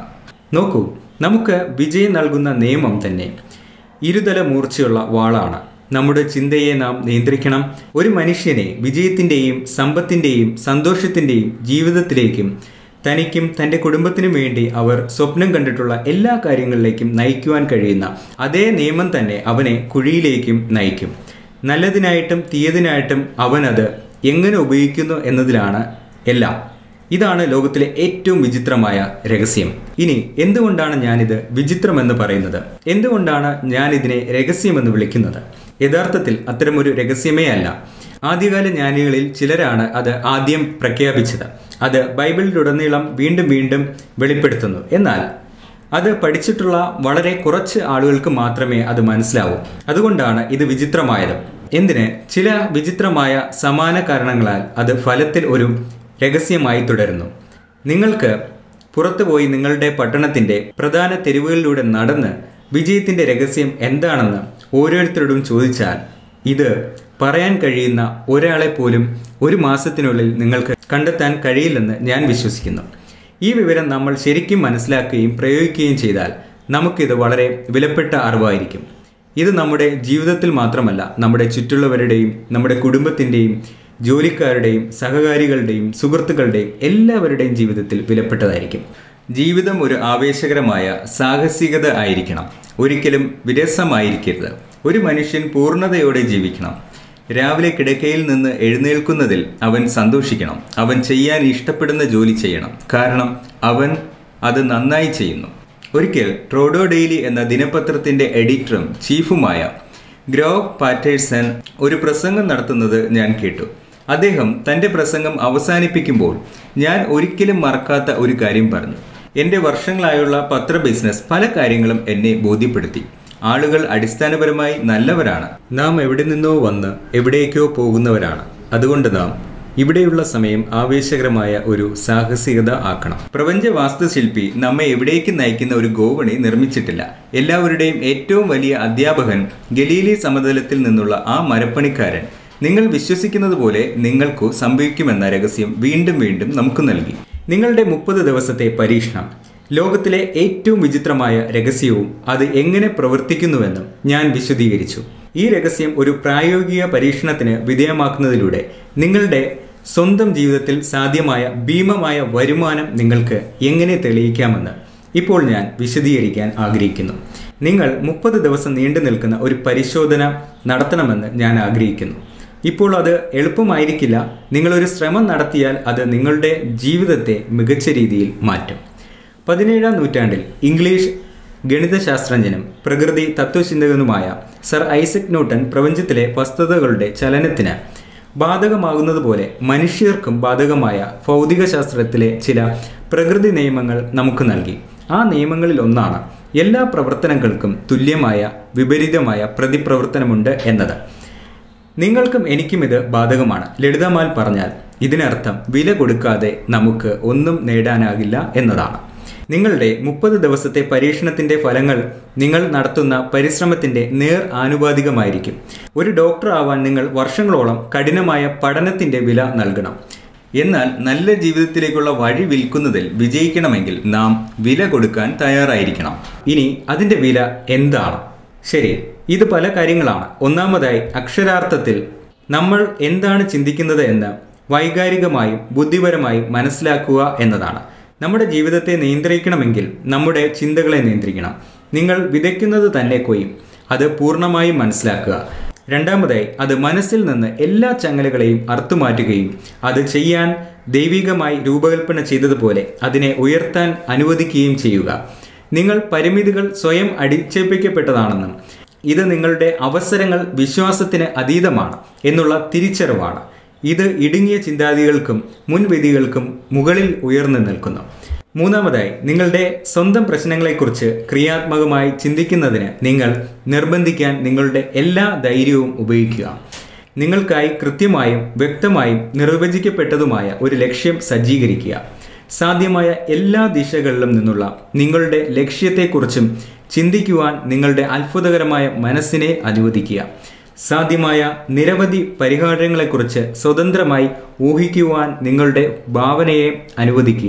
നോക്കൂ നമുക്ക് വിജയം നൽകുന്ന നിയമം തന്നെ ഇരുതല മൂർച്ചയുള്ള വാളാണ് നമ്മുടെ ചിന്തയെ നാം നിയന്ത്രിക്കണം ഒരു മനുഷ്യനെ വിജയത്തിൻ്റെയും സമ്പത്തിൻ്റെയും സന്തോഷത്തിൻ്റെയും ജീവിതത്തിലേക്കും തനിക്കും തൻ്റെ കുടുംബത്തിനും വേണ്ടി അവർ സ്വപ്നം കണ്ടിട്ടുള്ള എല്ലാ കാര്യങ്ങളിലേക്കും നയിക്കുവാൻ കഴിയുന്ന അതേ നിയമം തന്നെ അവനെ കുഴിയിലേക്കും നയിക്കും നല്ലതിനായിട്ടും തീയതിനായിട്ടും അവനത് എങ്ങനെ ഉപയോഗിക്കുന്നു എന്നതിലാണ് എല്ലാം ഇതാണ് ലോകത്തിലെ ഏറ്റവും വിചിത്രമായ രഹസ്യം ഇനി എന്തുകൊണ്ടാണ് ഞാനിത് വിചിത്രമെന്ന് പറയുന്നത് എന്തുകൊണ്ടാണ് ഞാൻ ഇതിനെ രഹസ്യമെന്ന് വിളിക്കുന്നത് യഥാർത്ഥത്തിൽ അത്തരമൊരു രഹസ്യമേ അല്ല ആദ്യകാല ജ്ഞാനികളിൽ ചിലരാണ് അത് ആദ്യം പ്രഖ്യാപിച്ചത് അത് ബൈബിളിലുടനീളം വീണ്ടും വീണ്ടും വെളിപ്പെടുത്തുന്നു എന്നാൽ അത് പഠിച്ചിട്ടുള്ള വളരെ കുറച്ച് ആളുകൾക്ക് മാത്രമേ അത് മനസ്സിലാവൂ അതുകൊണ്ടാണ് ഇത് വിചിത്രമായത് എന്തിന് ചില വിചിത്രമായ സമാന കാരണങ്ങളാൽ അത് ഫലത്തിൽ ഒരു രഹസ്യമായി തുടരുന്നു നിങ്ങൾക്ക് പുറത്തു പോയി നിങ്ങളുടെ പട്ടണത്തിൻ്റെ പ്രധാന തെരുവുകളിലൂടെ നടന്ന് വിജയത്തിൻ്റെ രഹസ്യം എന്താണെന്ന് ഓരോരുത്തരോടും ചോദിച്ചാൽ ഇത് പറയാൻ കഴിയുന്ന ഒരാളെ പോലും ഒരു മാസത്തിനുള്ളിൽ നിങ്ങൾക്ക് കണ്ടെത്താൻ കഴിയില്ലെന്ന് ഞാൻ വിശ്വസിക്കുന്നു ഈ വിവരം നമ്മൾ ശരിക്കും മനസ്സിലാക്കുകയും പ്രയോഗിക്കുകയും ചെയ്താൽ നമുക്കിത് വളരെ വിലപ്പെട്ട അറിവായിരിക്കും ഇത് നമ്മുടെ ജീവിതത്തിൽ മാത്രമല്ല നമ്മുടെ ചുറ്റുള്ളവരുടെയും നമ്മുടെ കുടുംബത്തിൻ്റെയും ജോലിക്കാരുടെയും സഹകാരികളുടെയും സുഹൃത്തുക്കളുടെയും എല്ലാവരുടെയും ജീവിതത്തിൽ വിലപ്പെട്ടതായിരിക്കും ജീവിതം ഒരു ആവേശകരമായ സാഹസികത ആയിരിക്കണം ഒരിക്കലും വിരസമായിരിക്കരുത് ഒരു മനുഷ്യൻ പൂർണ്ണതയോടെ ജീവിക്കണം രാവിലെ കിടക്കയിൽ നിന്ന് എഴുന്നേൽക്കുന്നതിൽ അവൻ സന്തോഷിക്കണം അവൻ ചെയ്യാൻ ഇഷ്ടപ്പെടുന്ന ജോലി ചെയ്യണം കാരണം അവൻ അത് നന്നായി ചെയ്യുന്നു ഒരിക്കൽ ട്രോഡോ ഡെയിലി എന്ന ദിനപത്രത്തിന്റെ എഡിറ്ററും ചീഫുമായ ഗ്രോവ് പാറ്റേഴ്സൺ ഒരു പ്രസംഗം നടത്തുന്നത് ഞാൻ കേട്ടു അദ്ദേഹം തന്റെ പ്രസംഗം അവസാനിപ്പിക്കുമ്പോൾ ഞാൻ ഒരിക്കലും മറക്കാത്ത ഒരു കാര്യം പറഞ്ഞു എൻ്റെ വർഷങ്ങളായുള്ള പത്ര ബിസിനസ് പല കാര്യങ്ങളും എന്നെ ബോധ്യപ്പെടുത്തി ആളുകൾ അടിസ്ഥാനപരമായി നല്ലവരാണ് നാം എവിടെ നിന്നോ വന്ന് എവിടേക്കോ പോകുന്നവരാണ് അതുകൊണ്ട് നാം ഇവിടെയുള്ള സമയം ആവേശകരമായ ഒരു സാഹസികത ആക്കണം പ്രപഞ്ച വാസ്തുശില്പി നമ്മെ എവിടേക്ക് നയിക്കുന്ന ഒരു ഗോവണി നിർമ്മിച്ചിട്ടില്ല എല്ലാവരുടെയും ഏറ്റവും വലിയ അധ്യാപകൻ ഗലീലി സമതലത്തിൽ നിന്നുള്ള ആ മരപ്പണിക്കാരൻ നിങ്ങൾ വിശ്വസിക്കുന്നത് പോലെ നിങ്ങൾക്കു സംഭവിക്കുമെന്ന രഹസ്യം വീണ്ടും വീണ്ടും നമുക്ക് നൽകി നിങ്ങളുടെ മുപ്പത് ദിവസത്തെ പരീക്ഷണം ലോകത്തിലെ ഏറ്റവും വിചിത്രമായ രഹസ്യവും അത് എങ്ങനെ പ്രവർത്തിക്കുന്നുവെന്നും ഞാൻ വിശദീകരിച്ചു ഈ രഹസ്യം ഒരു പ്രായോഗിക പരീക്ഷണത്തിന് വിധേയമാക്കുന്നതിലൂടെ നിങ്ങളുടെ സ്വന്തം ജീവിതത്തിൽ സാധ്യമായ ഭീമമായ വരുമാനം നിങ്ങൾക്ക് എങ്ങനെ തെളിയിക്കാമെന്ന് ഇപ്പോൾ ഞാൻ വിശദീകരിക്കാൻ ആഗ്രഹിക്കുന്നു നിങ്ങൾ മുപ്പത് ദിവസം നീണ്ടു നിൽക്കുന്ന ഒരു പരിശോധന നടത്തണമെന്ന് ഞാൻ ആഗ്രഹിക്കുന്നു ഇപ്പോൾ അത് എളുപ്പമായിരിക്കില്ല നിങ്ങളൊരു ശ്രമം നടത്തിയാൽ അത് നിങ്ങളുടെ ജീവിതത്തെ മികച്ച രീതിയിൽ മാറ്റും പതിനേഴാം നൂറ്റാണ്ടിൽ ഇംഗ്ലീഷ് ഗണിതശാസ്ത്രജ്ഞനും പ്രകൃതി തത്വചിന്തകനുമായ സർ ഐസക് ന്യൂട്ടൺ പ്രപഞ്ചത്തിലെ വസ്തുതകളുടെ ചലനത്തിന് ബാധകമാകുന്നത് പോലെ മനുഷ്യർക്കും ബാധകമായ ഭൗതികശാസ്ത്രത്തിലെ ചില പ്രകൃതി നിയമങ്ങൾ നമുക്ക് നൽകി ആ നിയമങ്ങളിൽ ഒന്നാണ് എല്ലാ പ്രവർത്തനങ്ങൾക്കും തുല്യമായ വിപരീതമായ പ്രതിപ്രവർത്തനമുണ്ട് എന്നത് നിങ്ങൾക്കും എനിക്കും ഇത് ബാധകമാണ് ലളിതമാൽ പറഞ്ഞാൽ ഇതിനർത്ഥം വില കൊടുക്കാതെ നമുക്ക് ഒന്നും നേടാനാകില്ല എന്നതാണ് നിങ്ങളുടെ മുപ്പത് ദിവസത്തെ പരീക്ഷണത്തിന്റെ ഫലങ്ങൾ നിങ്ങൾ നടത്തുന്ന പരിശ്രമത്തിന്റെ നേർ ആനുപാതികമായിരിക്കും ഒരു ഡോക്ടർ ആവാൻ നിങ്ങൾ വർഷങ്ങളോളം കഠിനമായ പഠനത്തിന്റെ വില നൽകണം എന്നാൽ നല്ല ജീവിതത്തിലേക്കുള്ള വഴി വിൽക്കുന്നതിൽ വിജയിക്കണമെങ്കിൽ നാം വില കൊടുക്കാൻ തയ്യാറായിരിക്കണം ഇനി അതിന്റെ വില എന്താണ് ശരി ഇത് പല കാര്യങ്ങളാണ് ഒന്നാമതായി അക്ഷരാർത്ഥത്തിൽ നമ്മൾ എന്താണ് ചിന്തിക്കുന്നത് എന്ന് വൈകാരികമായും ബുദ്ധിപരമായും മനസ്സിലാക്കുക എന്നതാണ് നമ്മുടെ ജീവിതത്തെ നിയന്ത്രിക്കണമെങ്കിൽ നമ്മുടെ ചിന്തകളെ നിയന്ത്രിക്കണം നിങ്ങൾ വിതയ്ക്കുന്നത് തന്നെ കൊയ്യും അത് പൂർണ്ണമായും മനസ്സിലാക്കുക രണ്ടാമതായി അത് മനസ്സിൽ നിന്ന് എല്ലാ ചങ്ങലകളെയും അറുത്തുമാറ്റുകയും അത് ചെയ്യാൻ ദൈവികമായി രൂപകൽപ്പന ചെയ്തതുപോലെ അതിനെ ഉയർത്താൻ അനുവദിക്കുകയും ചെയ്യുക നിങ്ങൾ പരിമിതികൾ സ്വയം അടിച്ചേൽപ്പിക്കപ്പെട്ടതാണെന്നും ഇത് നിങ്ങളുടെ അവസരങ്ങൾ വിശ്വാസത്തിന് അതീതമാണ് എന്നുള്ള തിരിച്ചറിവാണ് ഇത് ഇടുങ്ങിയ ചിന്താതികൾക്കും മുൻവിധികൾക്കും മുകളിൽ ഉയർന്നു നിൽക്കുന്നു മൂന്നാമതായി നിങ്ങളുടെ സ്വന്തം പ്രശ്നങ്ങളെക്കുറിച്ച് ക്രിയാത്മകമായി ചിന്തിക്കുന്നതിന് നിങ്ങൾ നിർബന്ധിക്കാൻ നിങ്ങളുടെ എല്ലാ ധൈര്യവും ഉപയോഗിക്കുക നിങ്ങൾക്കായി കൃത്യമായും വ്യക്തമായും നിർവചിക്കപ്പെട്ടതുമായ ഒരു ലക്ഷ്യം സജ്ജീകരിക്കുക സാധ്യമായ എല്ലാ ദിശകളിലും നിന്നുള്ള നിങ്ങളുടെ ലക്ഷ്യത്തെക്കുറിച്ചും ചിന്തിക്കുവാൻ നിങ്ങളുടെ അത്ഭുതകരമായ മനസ്സിനെ അനുവദിക്കുക സാധ്യമായ നിരവധി പരിഹാരങ്ങളെക്കുറിച്ച് സ്വതന്ത്രമായി ഊഹിക്കുവാൻ നിങ്ങളുടെ ഭാവനയെ അനുവദിക്കുക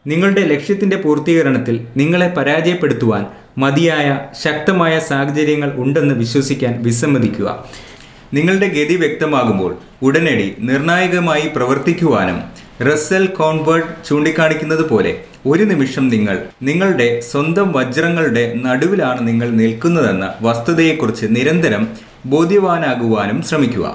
നിങ്ങളുടെ ലക്ഷ്യത്തിന്റെ പൂർത്തീകരണത്തിൽ നിങ്ങളെ പരാജയപ്പെടുത്തുവാൻ മതിയായ ശക്തമായ സാഹചര്യങ്ങൾ ഉണ്ടെന്ന് വിശ്വസിക്കാൻ വിസമ്മതിക്കുക നിങ്ങളുടെ ഗതി വ്യക്തമാകുമ്പോൾ ഉടനടി നിർണായകമായി പ്രവർത്തിക്കുവാനും റസൽ കോൺവേർഡ് ചൂണ്ടിക്കാണിക്കുന്നത് പോലെ ഒരു നിമിഷം നിങ്ങൾ നിങ്ങളുടെ സ്വന്തം വജ്രങ്ങളുടെ നടുവിലാണ് നിങ്ങൾ നിൽക്കുന്നതെന്ന വസ്തുതയെക്കുറിച്ച് നിരന്തരം ബോധ്യവാനാകുവാനും ശ്രമിക്കുക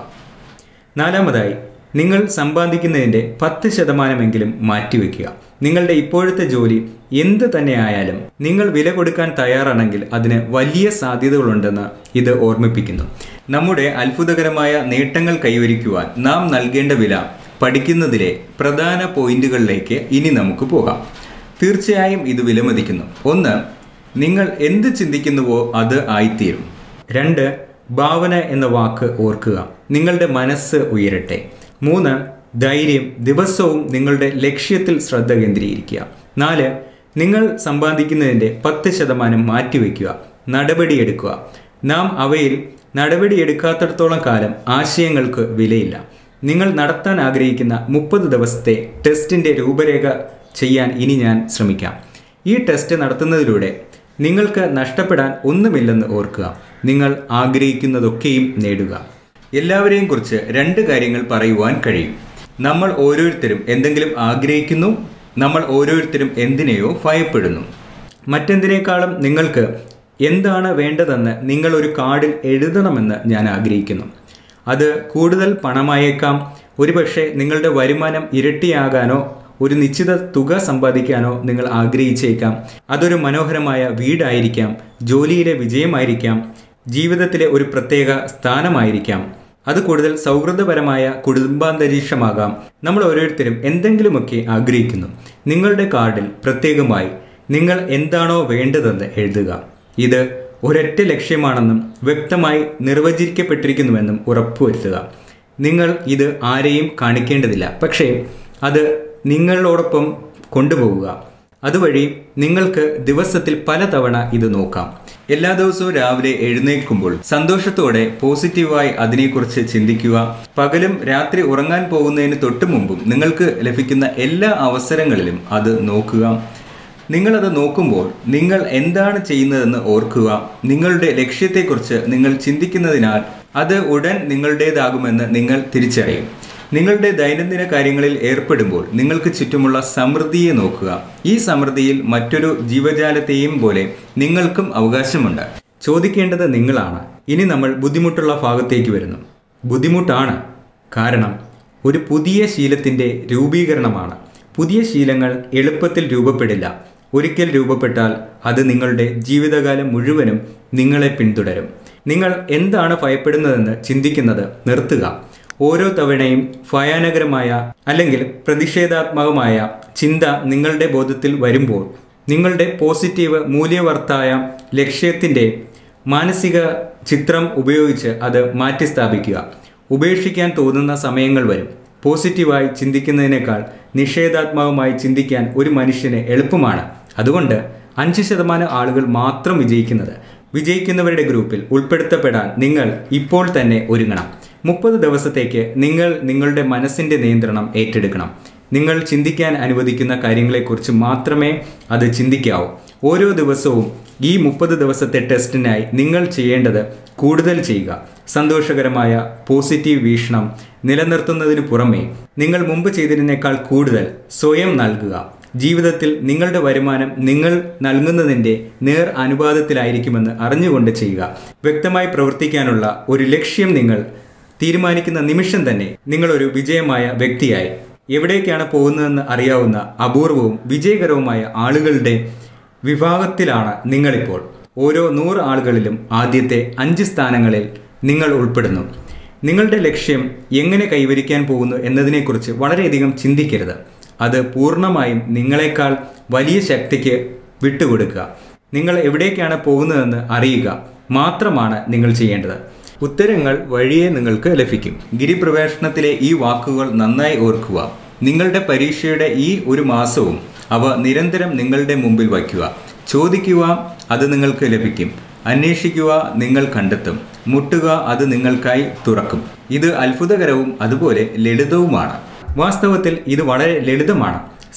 നാലാമതായി നിങ്ങൾ സമ്പാദിക്കുന്നതിൻ്റെ പത്ത് ശതമാനമെങ്കിലും മാറ്റിവെക്കുക നിങ്ങളുടെ ഇപ്പോഴത്തെ ജോലി എന്ത് തന്നെ ആയാലും നിങ്ങൾ വില കൊടുക്കാൻ തയ്യാറാണെങ്കിൽ അതിന് വലിയ സാധ്യതകളുണ്ടെന്ന് ഇത് ഓർമ്മിപ്പിക്കുന്നു നമ്മുടെ അത്ഭുതകരമായ നേട്ടങ്ങൾ കൈവരിക്കുവാൻ നാം നൽകേണ്ട വില പഠിക്കുന്നതിലെ പ്രധാന പോയിന്റുകളിലേക്ക് ഇനി നമുക്ക് പോകാം തീർച്ചയായും ഇത് വിലമതിക്കുന്നു ഒന്ന് നിങ്ങൾ എന്ത് ചിന്തിക്കുന്നുവോ അത് ആയിത്തീരും രണ്ട് ഭാവന എന്ന വാക്ക് ഓർക്കുക നിങ്ങളുടെ മനസ്സ് ഉയരട്ടെ മൂന്ന് ധൈര്യം ദിവസവും നിങ്ങളുടെ ലക്ഷ്യത്തിൽ ശ്രദ്ധ കേന്ദ്രീകരിക്കുക നാല് നിങ്ങൾ സമ്പാദിക്കുന്നതിൻ്റെ പത്ത് ശതമാനം മാറ്റിവെക്കുക നടപടിയെടുക്കുക നാം അവയിൽ നടപടിയെടുക്കാത്തിടത്തോളം കാലം ആശയങ്ങൾക്ക് വിലയില്ല നിങ്ങൾ നടത്താൻ ആഗ്രഹിക്കുന്ന മുപ്പത് ദിവസത്തെ ടെസ്റ്റിൻ്റെ രൂപരേഖ ചെയ്യാൻ ഇനി ഞാൻ ശ്രമിക്കാം ഈ ടെസ്റ്റ് നടത്തുന്നതിലൂടെ നിങ്ങൾക്ക് നഷ്ടപ്പെടാൻ ഒന്നുമില്ലെന്ന് ഓർക്കുക നിങ്ങൾ ആഗ്രഹിക്കുന്നതൊക്കെയും നേടുക എല്ലാവരെയും കുറിച്ച് രണ്ട് കാര്യങ്ങൾ പറയുവാൻ കഴിയും നമ്മൾ ഓരോരുത്തരും എന്തെങ്കിലും ആഗ്രഹിക്കുന്നു നമ്മൾ ഓരോരുത്തരും എന്തിനെയോ ഭയപ്പെടുന്നു മറ്റെന്തിനേക്കാളും നിങ്ങൾക്ക് എന്താണ് വേണ്ടതെന്ന് നിങ്ങൾ ഒരു കാർഡിൽ എഴുതണമെന്ന് ഞാൻ ആഗ്രഹിക്കുന്നു അത് കൂടുതൽ പണമായേക്കാം ഒരുപക്ഷെ നിങ്ങളുടെ വരുമാനം ഇരട്ടിയാകാനോ ഒരു നിശ്ചിത തുക സമ്പാദിക്കാനോ നിങ്ങൾ ആഗ്രഹിച്ചേക്കാം അതൊരു മനോഹരമായ വീടായിരിക്കാം ജോലിയിലെ വിജയമായിരിക്കാം ജീവിതത്തിലെ ഒരു പ്രത്യേക സ്ഥാനമായിരിക്കാം അത് കൂടുതൽ സൗഹൃദപരമായ കുടുംബാന്തരീക്ഷമാകാം നമ്മൾ ഓരോരുത്തരും എന്തെങ്കിലുമൊക്കെ ആഗ്രഹിക്കുന്നു നിങ്ങളുടെ കാർഡിൽ പ്രത്യേകമായി നിങ്ങൾ എന്താണോ വേണ്ടതെന്ന് എഴുതുക ഇത് ഒരൊറ്റ ലക്ഷ്യമാണെന്നും വ്യക്തമായി നിർവചിക്കപ്പെട്ടിരിക്കുന്നുവെന്നും ഉറപ്പുവരുത്തുക നിങ്ങൾ ഇത് ആരെയും കാണിക്കേണ്ടതില്ല പക്ഷേ അത് നിങ്ങളോടൊപ്പം കൊണ്ടുപോകുക അതുവഴി നിങ്ങൾക്ക് ദിവസത്തിൽ പലതവണ ഇത് നോക്കാം എല്ലാ ദിവസവും രാവിലെ എഴുന്നേൽക്കുമ്പോൾ സന്തോഷത്തോടെ പോസിറ്റീവായി അതിനെക്കുറിച്ച് ചിന്തിക്കുക പകലും രാത്രി ഉറങ്ങാൻ പോകുന്നതിന് തൊട്ടു മുമ്പും നിങ്ങൾക്ക് ലഭിക്കുന്ന എല്ലാ അവസരങ്ങളിലും അത് നോക്കുക നിങ്ങളത് നോക്കുമ്പോൾ നിങ്ങൾ എന്താണ് ചെയ്യുന്നതെന്ന് ഓർക്കുക നിങ്ങളുടെ ലക്ഷ്യത്തെക്കുറിച്ച് നിങ്ങൾ ചിന്തിക്കുന്നതിനാൽ അത് ഉടൻ നിങ്ങളുടേതാകുമെന്ന് നിങ്ങൾ തിരിച്ചറിയും നിങ്ങളുടെ ദൈനംദിന കാര്യങ്ങളിൽ ഏർപ്പെടുമ്പോൾ നിങ്ങൾക്ക് ചുറ്റുമുള്ള സമൃദ്ധിയെ നോക്കുക ഈ സമൃദ്ധിയിൽ മറ്റൊരു ജീവജാലത്തെയും പോലെ നിങ്ങൾക്കും അവകാശമുണ്ട് ചോദിക്കേണ്ടത് നിങ്ങളാണ് ഇനി നമ്മൾ ബുദ്ധിമുട്ടുള്ള ഭാഗത്തേക്ക് വരുന്നു ബുദ്ധിമുട്ടാണ് കാരണം ഒരു പുതിയ ശീലത്തിൻ്റെ രൂപീകരണമാണ് പുതിയ ശീലങ്ങൾ എളുപ്പത്തിൽ രൂപപ്പെടില്ല ഒരിക്കൽ രൂപപ്പെട്ടാൽ അത് നിങ്ങളുടെ ജീവിതകാലം മുഴുവനും നിങ്ങളെ പിന്തുടരും നിങ്ങൾ എന്താണ് ഭയപ്പെടുന്നതെന്ന് ചിന്തിക്കുന്നത് നിർത്തുക ഓരോ തവണയും ഭയാനകരമായ അല്ലെങ്കിൽ പ്രതിഷേധാത്മകമായ ചിന്ത നിങ്ങളുടെ ബോധത്തിൽ വരുമ്പോൾ നിങ്ങളുടെ പോസിറ്റീവ് മൂല്യവർത്തായ ലക്ഷ്യത്തിൻ്റെ മാനസിക ചിത്രം ഉപയോഗിച്ച് അത് മാറ്റിസ്ഥാപിക്കുക ഉപേക്ഷിക്കാൻ തോന്നുന്ന സമയങ്ങൾ വരും പോസിറ്റീവായി ചിന്തിക്കുന്നതിനേക്കാൾ നിഷേധാത്മകമായി ചിന്തിക്കാൻ ഒരു മനുഷ്യന് എളുപ്പമാണ് അതുകൊണ്ട് അഞ്ച് ശതമാനം ആളുകൾ മാത്രം വിജയിക്കുന്നത് വിജയിക്കുന്നവരുടെ ഗ്രൂപ്പിൽ ഉൾപ്പെടുത്തപ്പെടാൻ നിങ്ങൾ ഇപ്പോൾ തന്നെ ഒരുങ്ങണം മുപ്പത് ദിവസത്തേക്ക് നിങ്ങൾ നിങ്ങളുടെ മനസ്സിൻ്റെ നിയന്ത്രണം ഏറ്റെടുക്കണം നിങ്ങൾ ചിന്തിക്കാൻ അനുവദിക്കുന്ന കാര്യങ്ങളെക്കുറിച്ച് മാത്രമേ അത് ചിന്തിക്കാവൂ ഓരോ ദിവസവും ഈ മുപ്പത് ദിവസത്തെ ടെസ്റ്റിനായി നിങ്ങൾ ചെയ്യേണ്ടത് കൂടുതൽ ചെയ്യുക സന്തോഷകരമായ പോസിറ്റീവ് വീക്ഷണം നിലനിർത്തുന്നതിന് പുറമെ നിങ്ങൾ മുമ്പ് ചെയ്തതിനേക്കാൾ കൂടുതൽ സ്വയം നൽകുക ജീവിതത്തിൽ നിങ്ങളുടെ വരുമാനം നിങ്ങൾ നൽകുന്നതിൻ്റെ നേർ അനുപാതത്തിലായിരിക്കുമെന്ന് അറിഞ്ഞുകൊണ്ട് ചെയ്യുക വ്യക്തമായി പ്രവർത്തിക്കാനുള്ള ഒരു ലക്ഷ്യം നിങ്ങൾ തീരുമാനിക്കുന്ന നിമിഷം തന്നെ നിങ്ങളൊരു വിജയമായ വ്യക്തിയായി എവിടേക്കാണ് പോകുന്നതെന്ന് അറിയാവുന്ന അപൂർവവും വിജയകരവുമായ ആളുകളുടെ വിഭാഗത്തിലാണ് നിങ്ങളിപ്പോൾ ഓരോ നൂറ് ആളുകളിലും ആദ്യത്തെ അഞ്ച് സ്ഥാനങ്ങളിൽ നിങ്ങൾ ഉൾപ്പെടുന്നു നിങ്ങളുടെ ലക്ഷ്യം എങ്ങനെ കൈവരിക്കാൻ പോകുന്നു എന്നതിനെക്കുറിച്ച് വളരെയധികം ചിന്തിക്കരുത് അത് പൂർണ്ണമായും നിങ്ങളെക്കാൾ വലിയ ശക്തിക്ക് വിട്ടുകൊടുക്കുക നിങ്ങൾ എവിടേക്കാണ് പോകുന്നതെന്ന് അറിയുക മാത്രമാണ് നിങ്ങൾ ചെയ്യേണ്ടത് ഉത്തരങ്ങൾ വഴിയെ നിങ്ങൾക്ക് ലഭിക്കും ഗിരിപ്രവേശനത്തിലെ ഈ വാക്കുകൾ നന്നായി ഓർക്കുക നിങ്ങളുടെ പരീക്ഷയുടെ ഈ ഒരു മാസവും അവ നിരന്തരം നിങ്ങളുടെ മുമ്പിൽ വയ്ക്കുക ചോദിക്കുക അത് നിങ്ങൾക്ക് ലഭിക്കും അന്വേഷിക്കുക നിങ്ങൾ കണ്ടെത്തും മുട്ടുക അത് നിങ്ങൾക്കായി തുറക്കും ഇത് അത്ഭുതകരവും അതുപോലെ ലളിതവുമാണ് വാസ്തവത്തിൽ ഇത് വളരെ ലളിതമാണ്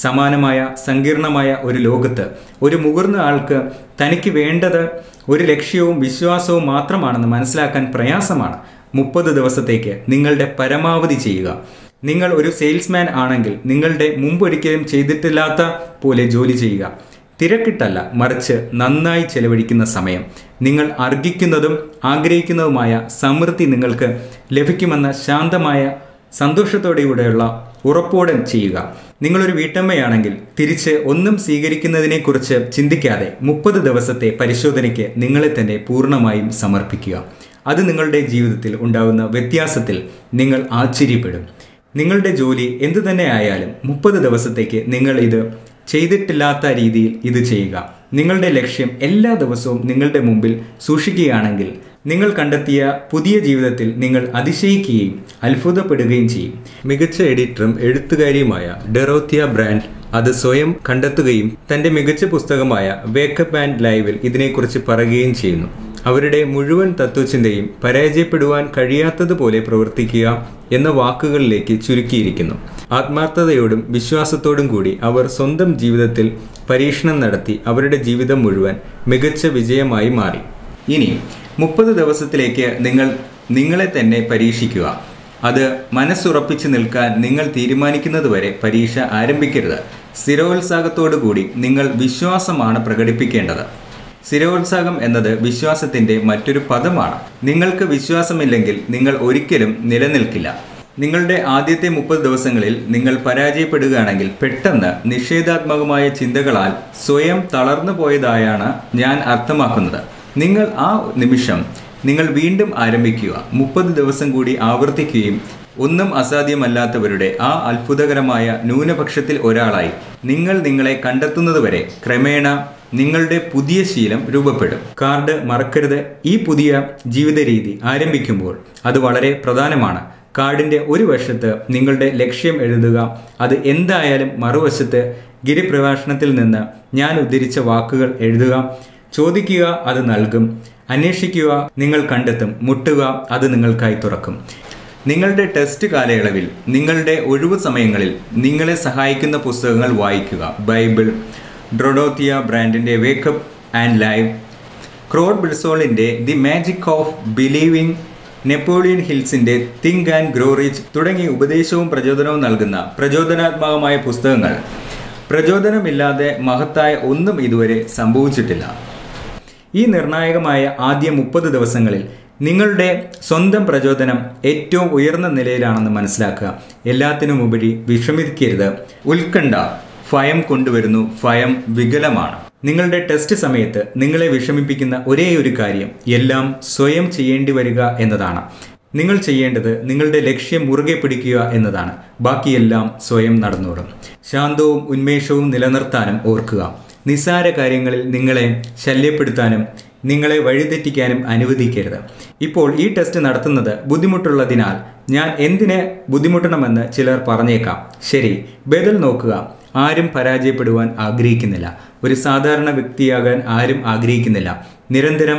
സമാനമായ സങ്കീർണമായ ഒരു ലോകത്ത് ഒരു മുതിർന്ന ആൾക്ക് തനിക്ക് വേണ്ടത് ഒരു ലക്ഷ്യവും വിശ്വാസവും മാത്രമാണെന്ന് മനസ്സിലാക്കാൻ പ്രയാസമാണ് മുപ്പത് ദിവസത്തേക്ക് നിങ്ങളുടെ പരമാവധി ചെയ്യുക നിങ്ങൾ ഒരു സെയിൽസ്മാൻ ആണെങ്കിൽ നിങ്ങളുടെ മുമ്പൊരിക്കലും ചെയ്തിട്ടില്ലാത്ത പോലെ ജോലി ചെയ്യുക തിരക്കിട്ടല്ല മറിച്ച് നന്നായി ചെലവഴിക്കുന്ന സമയം നിങ്ങൾ അർഹിക്കുന്നതും ആഗ്രഹിക്കുന്നതുമായ സമൃദ്ധി നിങ്ങൾക്ക് ലഭിക്കുമെന്ന ശാന്തമായ സന്തോഷത്തോടെയുള്ള ഉറപ്പോടെ ചെയ്യുക നിങ്ങളൊരു വീട്ടമ്മയാണെങ്കിൽ തിരിച്ച് ഒന്നും സ്വീകരിക്കുന്നതിനെക്കുറിച്ച് ചിന്തിക്കാതെ മുപ്പത് ദിവസത്തെ പരിശോധനയ്ക്ക് നിങ്ങളെ തന്നെ പൂർണ്ണമായും സമർപ്പിക്കുക അത് നിങ്ങളുടെ ജീവിതത്തിൽ ഉണ്ടാകുന്ന വ്യത്യാസത്തിൽ നിങ്ങൾ ആശ്ചര്യപ്പെടും നിങ്ങളുടെ ജോലി എന്തു തന്നെ ആയാലും മുപ്പത് ദിവസത്തേക്ക് നിങ്ങൾ ഇത് ചെയ്തിട്ടില്ലാത്ത രീതിയിൽ ഇത് ചെയ്യുക നിങ്ങളുടെ ലക്ഷ്യം എല്ലാ ദിവസവും നിങ്ങളുടെ മുമ്പിൽ സൂക്ഷിക്കുകയാണെങ്കിൽ നിങ്ങൾ കണ്ടെത്തിയ പുതിയ ജീവിതത്തിൽ നിങ്ങൾ അതിശയിക്കുകയും അത്ഭുതപ്പെടുകയും ചെയ്യും മികച്ച എഡിറ്ററും എഴുത്തുകാരിയുമായ ഡെറോത്തിയ ബ്രാൻഡ് അത് സ്വയം കണ്ടെത്തുകയും തന്റെ മികച്ച പുസ്തകമായ വേക്കപ്പ് ആൻഡ് ലൈവിൽ ഇതിനെക്കുറിച്ച് പറയുകയും ചെയ്യുന്നു അവരുടെ മുഴുവൻ തത്വചിന്തയും പരാജയപ്പെടുവാൻ കഴിയാത്തതുപോലെ പ്രവർത്തിക്കുക എന്ന വാക്കുകളിലേക്ക് ചുരുക്കിയിരിക്കുന്നു ആത്മാർത്ഥതയോടും വിശ്വാസത്തോടും കൂടി അവർ സ്വന്തം ജീവിതത്തിൽ പരീക്ഷണം നടത്തി അവരുടെ ജീവിതം മുഴുവൻ മികച്ച വിജയമായി മാറി ഇനി മുപ്പത് ദിവസത്തിലേക്ക് നിങ്ങൾ നിങ്ങളെ തന്നെ പരീക്ഷിക്കുക അത് മനസ്സുറപ്പിച്ച് നിൽക്കാൻ നിങ്ങൾ തീരുമാനിക്കുന്നതുവരെ പരീക്ഷ ആരംഭിക്കരുത് സ്ഥിരോത്സാഹത്തോടു കൂടി നിങ്ങൾ വിശ്വാസമാണ് പ്രകടിപ്പിക്കേണ്ടത് സ്ഥിരോത്സാഹം എന്നത് വിശ്വാസത്തിന്റെ മറ്റൊരു പദമാണ് നിങ്ങൾക്ക് വിശ്വാസമില്ലെങ്കിൽ നിങ്ങൾ ഒരിക്കലും നിലനിൽക്കില്ല നിങ്ങളുടെ ആദ്യത്തെ മുപ്പത് ദിവസങ്ങളിൽ നിങ്ങൾ പരാജയപ്പെടുകയാണെങ്കിൽ പെട്ടെന്ന് നിഷേധാത്മകമായ ചിന്തകളാൽ സ്വയം തളർന്നു പോയതായാണ് ഞാൻ അർത്ഥമാക്കുന്നത് നിങ്ങൾ ആ നിമിഷം നിങ്ങൾ വീണ്ടും ആരംഭിക്കുക മുപ്പത് ദിവസം കൂടി ആവർത്തിക്കുകയും ഒന്നും അസാധ്യമല്ലാത്തവരുടെ ആ അത്ഭുതകരമായ ന്യൂനപക്ഷത്തിൽ ഒരാളായി നിങ്ങൾ നിങ്ങളെ കണ്ടെത്തുന്നതുവരെ ക്രമേണ നിങ്ങളുടെ പുതിയ ശീലം രൂപപ്പെടും കാർഡ് മറക്കരുത് ഈ പുതിയ ജീവിത രീതി ആരംഭിക്കുമ്പോൾ അത് വളരെ പ്രധാനമാണ് കാർഡിന്റെ ഒരു വശത്ത് നിങ്ങളുടെ ലക്ഷ്യം എഴുതുക അത് എന്തായാലും മറുവശത്ത് ഗിരിപ്രഭാഷണത്തിൽ നിന്ന് ഞാൻ ഉദ്ധരിച്ച വാക്കുകൾ എഴുതുക ചോദിക്കുക അത് നൽകും അന്വേഷിക്കുക നിങ്ങൾ കണ്ടെത്തും മുട്ടുക അത് നിങ്ങൾക്കായി തുറക്കും നിങ്ങളുടെ ടെസ്റ്റ് കാലയളവിൽ നിങ്ങളുടെ ഒഴിവു സമയങ്ങളിൽ നിങ്ങളെ സഹായിക്കുന്ന പുസ്തകങ്ങൾ വായിക്കുക ബൈബിൾ ഡ്രൊഡോത്തിയ ബ്രാൻഡിൻ്റെ വേക്കപ്പ് ആൻഡ് ലൈവ് ക്രോഡ് ബ്രിസോളിൻ്റെ the magic of believing Napoleon ഹിൽസിൻ്റെ തിങ്ക് ആൻഡ് ഗ്രോ റിച്ച് തുടങ്ങിയ ഉപദേശവും പ്രചോദനവും നൽകുന്ന പ്രചോദനാത്മകമായ പുസ്തകങ്ങൾ പ്രചോദനമില്ലാതെ മഹത്തായ ഒന്നും ഇതുവരെ സംഭവിച്ചിട്ടില്ല ഈ നിർണായകമായ ആദ്യ മുപ്പത് ദിവസങ്ങളിൽ നിങ്ങളുടെ സ്വന്തം പ്രചോദനം ഏറ്റവും ഉയർന്ന നിലയിലാണെന്ന് മനസ്സിലാക്കുക എല്ലാത്തിനുമുപരി വിഷമിക്കരുത് ഉത്കണ്ഠ ഭയം കൊണ്ടുവരുന്നു ഭയം വികലമാണ് നിങ്ങളുടെ ടെസ്റ്റ് സമയത്ത് നിങ്ങളെ വിഷമിപ്പിക്കുന്ന ഒരേ ഒരു കാര്യം എല്ലാം സ്വയം ചെയ്യേണ്ടി വരിക എന്നതാണ് നിങ്ങൾ ചെയ്യേണ്ടത് നിങ്ങളുടെ ലക്ഷ്യം മുറുകെ പിടിക്കുക എന്നതാണ് ബാക്കിയെല്ലാം സ്വയം നടന്നോളും ശാന്തവും ഉന്മേഷവും നിലനിർത്താനും ഓർക്കുക നിസ്സാര കാര്യങ്ങളിൽ നിങ്ങളെ ശല്യപ്പെടുത്താനും നിങ്ങളെ വഴിതെറ്റിക്കാനും അനുവദിക്കരുത് ഇപ്പോൾ ഈ ടെസ്റ്റ് നടത്തുന്നത് ബുദ്ധിമുട്ടുള്ളതിനാൽ ഞാൻ എന്തിന് ബുദ്ധിമുട്ടണമെന്ന് ചിലർ പറഞ്ഞേക്കാം ശരി ബദൽ നോക്കുക ആരും പരാജയപ്പെടുവാൻ ആഗ്രഹിക്കുന്നില്ല ഒരു സാധാരണ വ്യക്തിയാകാൻ ആരും ആഗ്രഹിക്കുന്നില്ല നിരന്തരം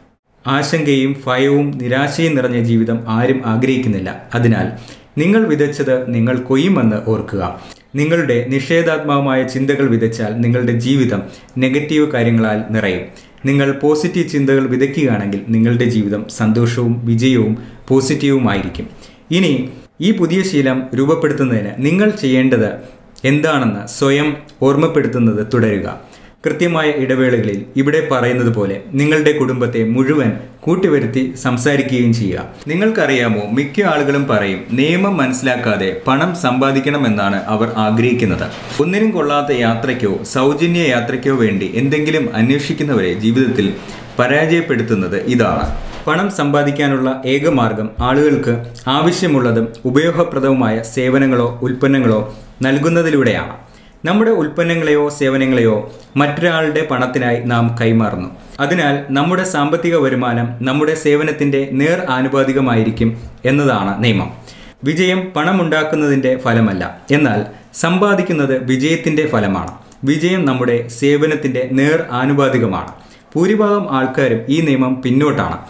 ആശങ്കയും ഭയവും നിരാശയും നിറഞ്ഞ ജീവിതം ആരും ആഗ്രഹിക്കുന്നില്ല അതിനാൽ നിങ്ങൾ വിതച്ചത് നിങ്ങൾ കൊയ്യുമെന്ന് ഓർക്കുക നിങ്ങളുടെ നിഷേധാത്മകമായ ചിന്തകൾ വിതച്ചാൽ നിങ്ങളുടെ ജീവിതം നെഗറ്റീവ് കാര്യങ്ങളാൽ നിറയും നിങ്ങൾ പോസിറ്റീവ് ചിന്തകൾ വിതയ്ക്കുകയാണെങ്കിൽ നിങ്ങളുടെ ജീവിതം സന്തോഷവും വിജയവും പോസിറ്റീവുമായിരിക്കും ഇനി ഈ പുതിയ ശീലം രൂപപ്പെടുത്തുന്നതിന് നിങ്ങൾ ചെയ്യേണ്ടത് എന്താണെന്ന് സ്വയം ഓർമ്മപ്പെടുത്തുന്നത് തുടരുക കൃത്യമായ ഇടവേളകളിൽ ഇവിടെ പറയുന്നത് പോലെ നിങ്ങളുടെ കുടുംബത്തെ മുഴുവൻ കൂട്ടിവരുത്തി സംസാരിക്കുകയും ചെയ്യുക നിങ്ങൾക്കറിയാമോ മിക്ക ആളുകളും പറയും നിയമം മനസ്സിലാക്കാതെ പണം സമ്പാദിക്കണമെന്നാണ് അവർ ആഗ്രഹിക്കുന്നത് ഒന്നിനും കൊള്ളാത്ത യാത്രയ്ക്കോ സൗജന്യ യാത്രയ്ക്കോ വേണ്ടി എന്തെങ്കിലും അന്വേഷിക്കുന്നവരെ ജീവിതത്തിൽ പരാജയപ്പെടുത്തുന്നത് ഇതാണ് പണം സമ്പാദിക്കാനുള്ള ഏക മാർഗം ആളുകൾക്ക് ആവശ്യമുള്ളതും ഉപയോഗപ്രദവുമായ സേവനങ്ങളോ ഉൽപ്പന്നങ്ങളോ നൽകുന്നതിലൂടെയാണ് നമ്മുടെ ഉൽപ്പന്നങ്ങളെയോ സേവനങ്ങളെയോ മറ്റൊരാളുടെ പണത്തിനായി നാം കൈമാറുന്നു അതിനാൽ നമ്മുടെ സാമ്പത്തിക വരുമാനം നമ്മുടെ സേവനത്തിന്റെ നേർ ആനുപാതികമായിരിക്കും എന്നതാണ് നിയമം വിജയം പണമുണ്ടാക്കുന്നതിന്റെ ഫലമല്ല എന്നാൽ സമ്പാദിക്കുന്നത് വിജയത്തിന്റെ ഫലമാണ് വിജയം നമ്മുടെ സേവനത്തിന്റെ നേർ ആനുപാതികമാണ് ഭൂരിഭാഗം ആൾക്കാരും ഈ നിയമം പിന്നോട്ടാണ്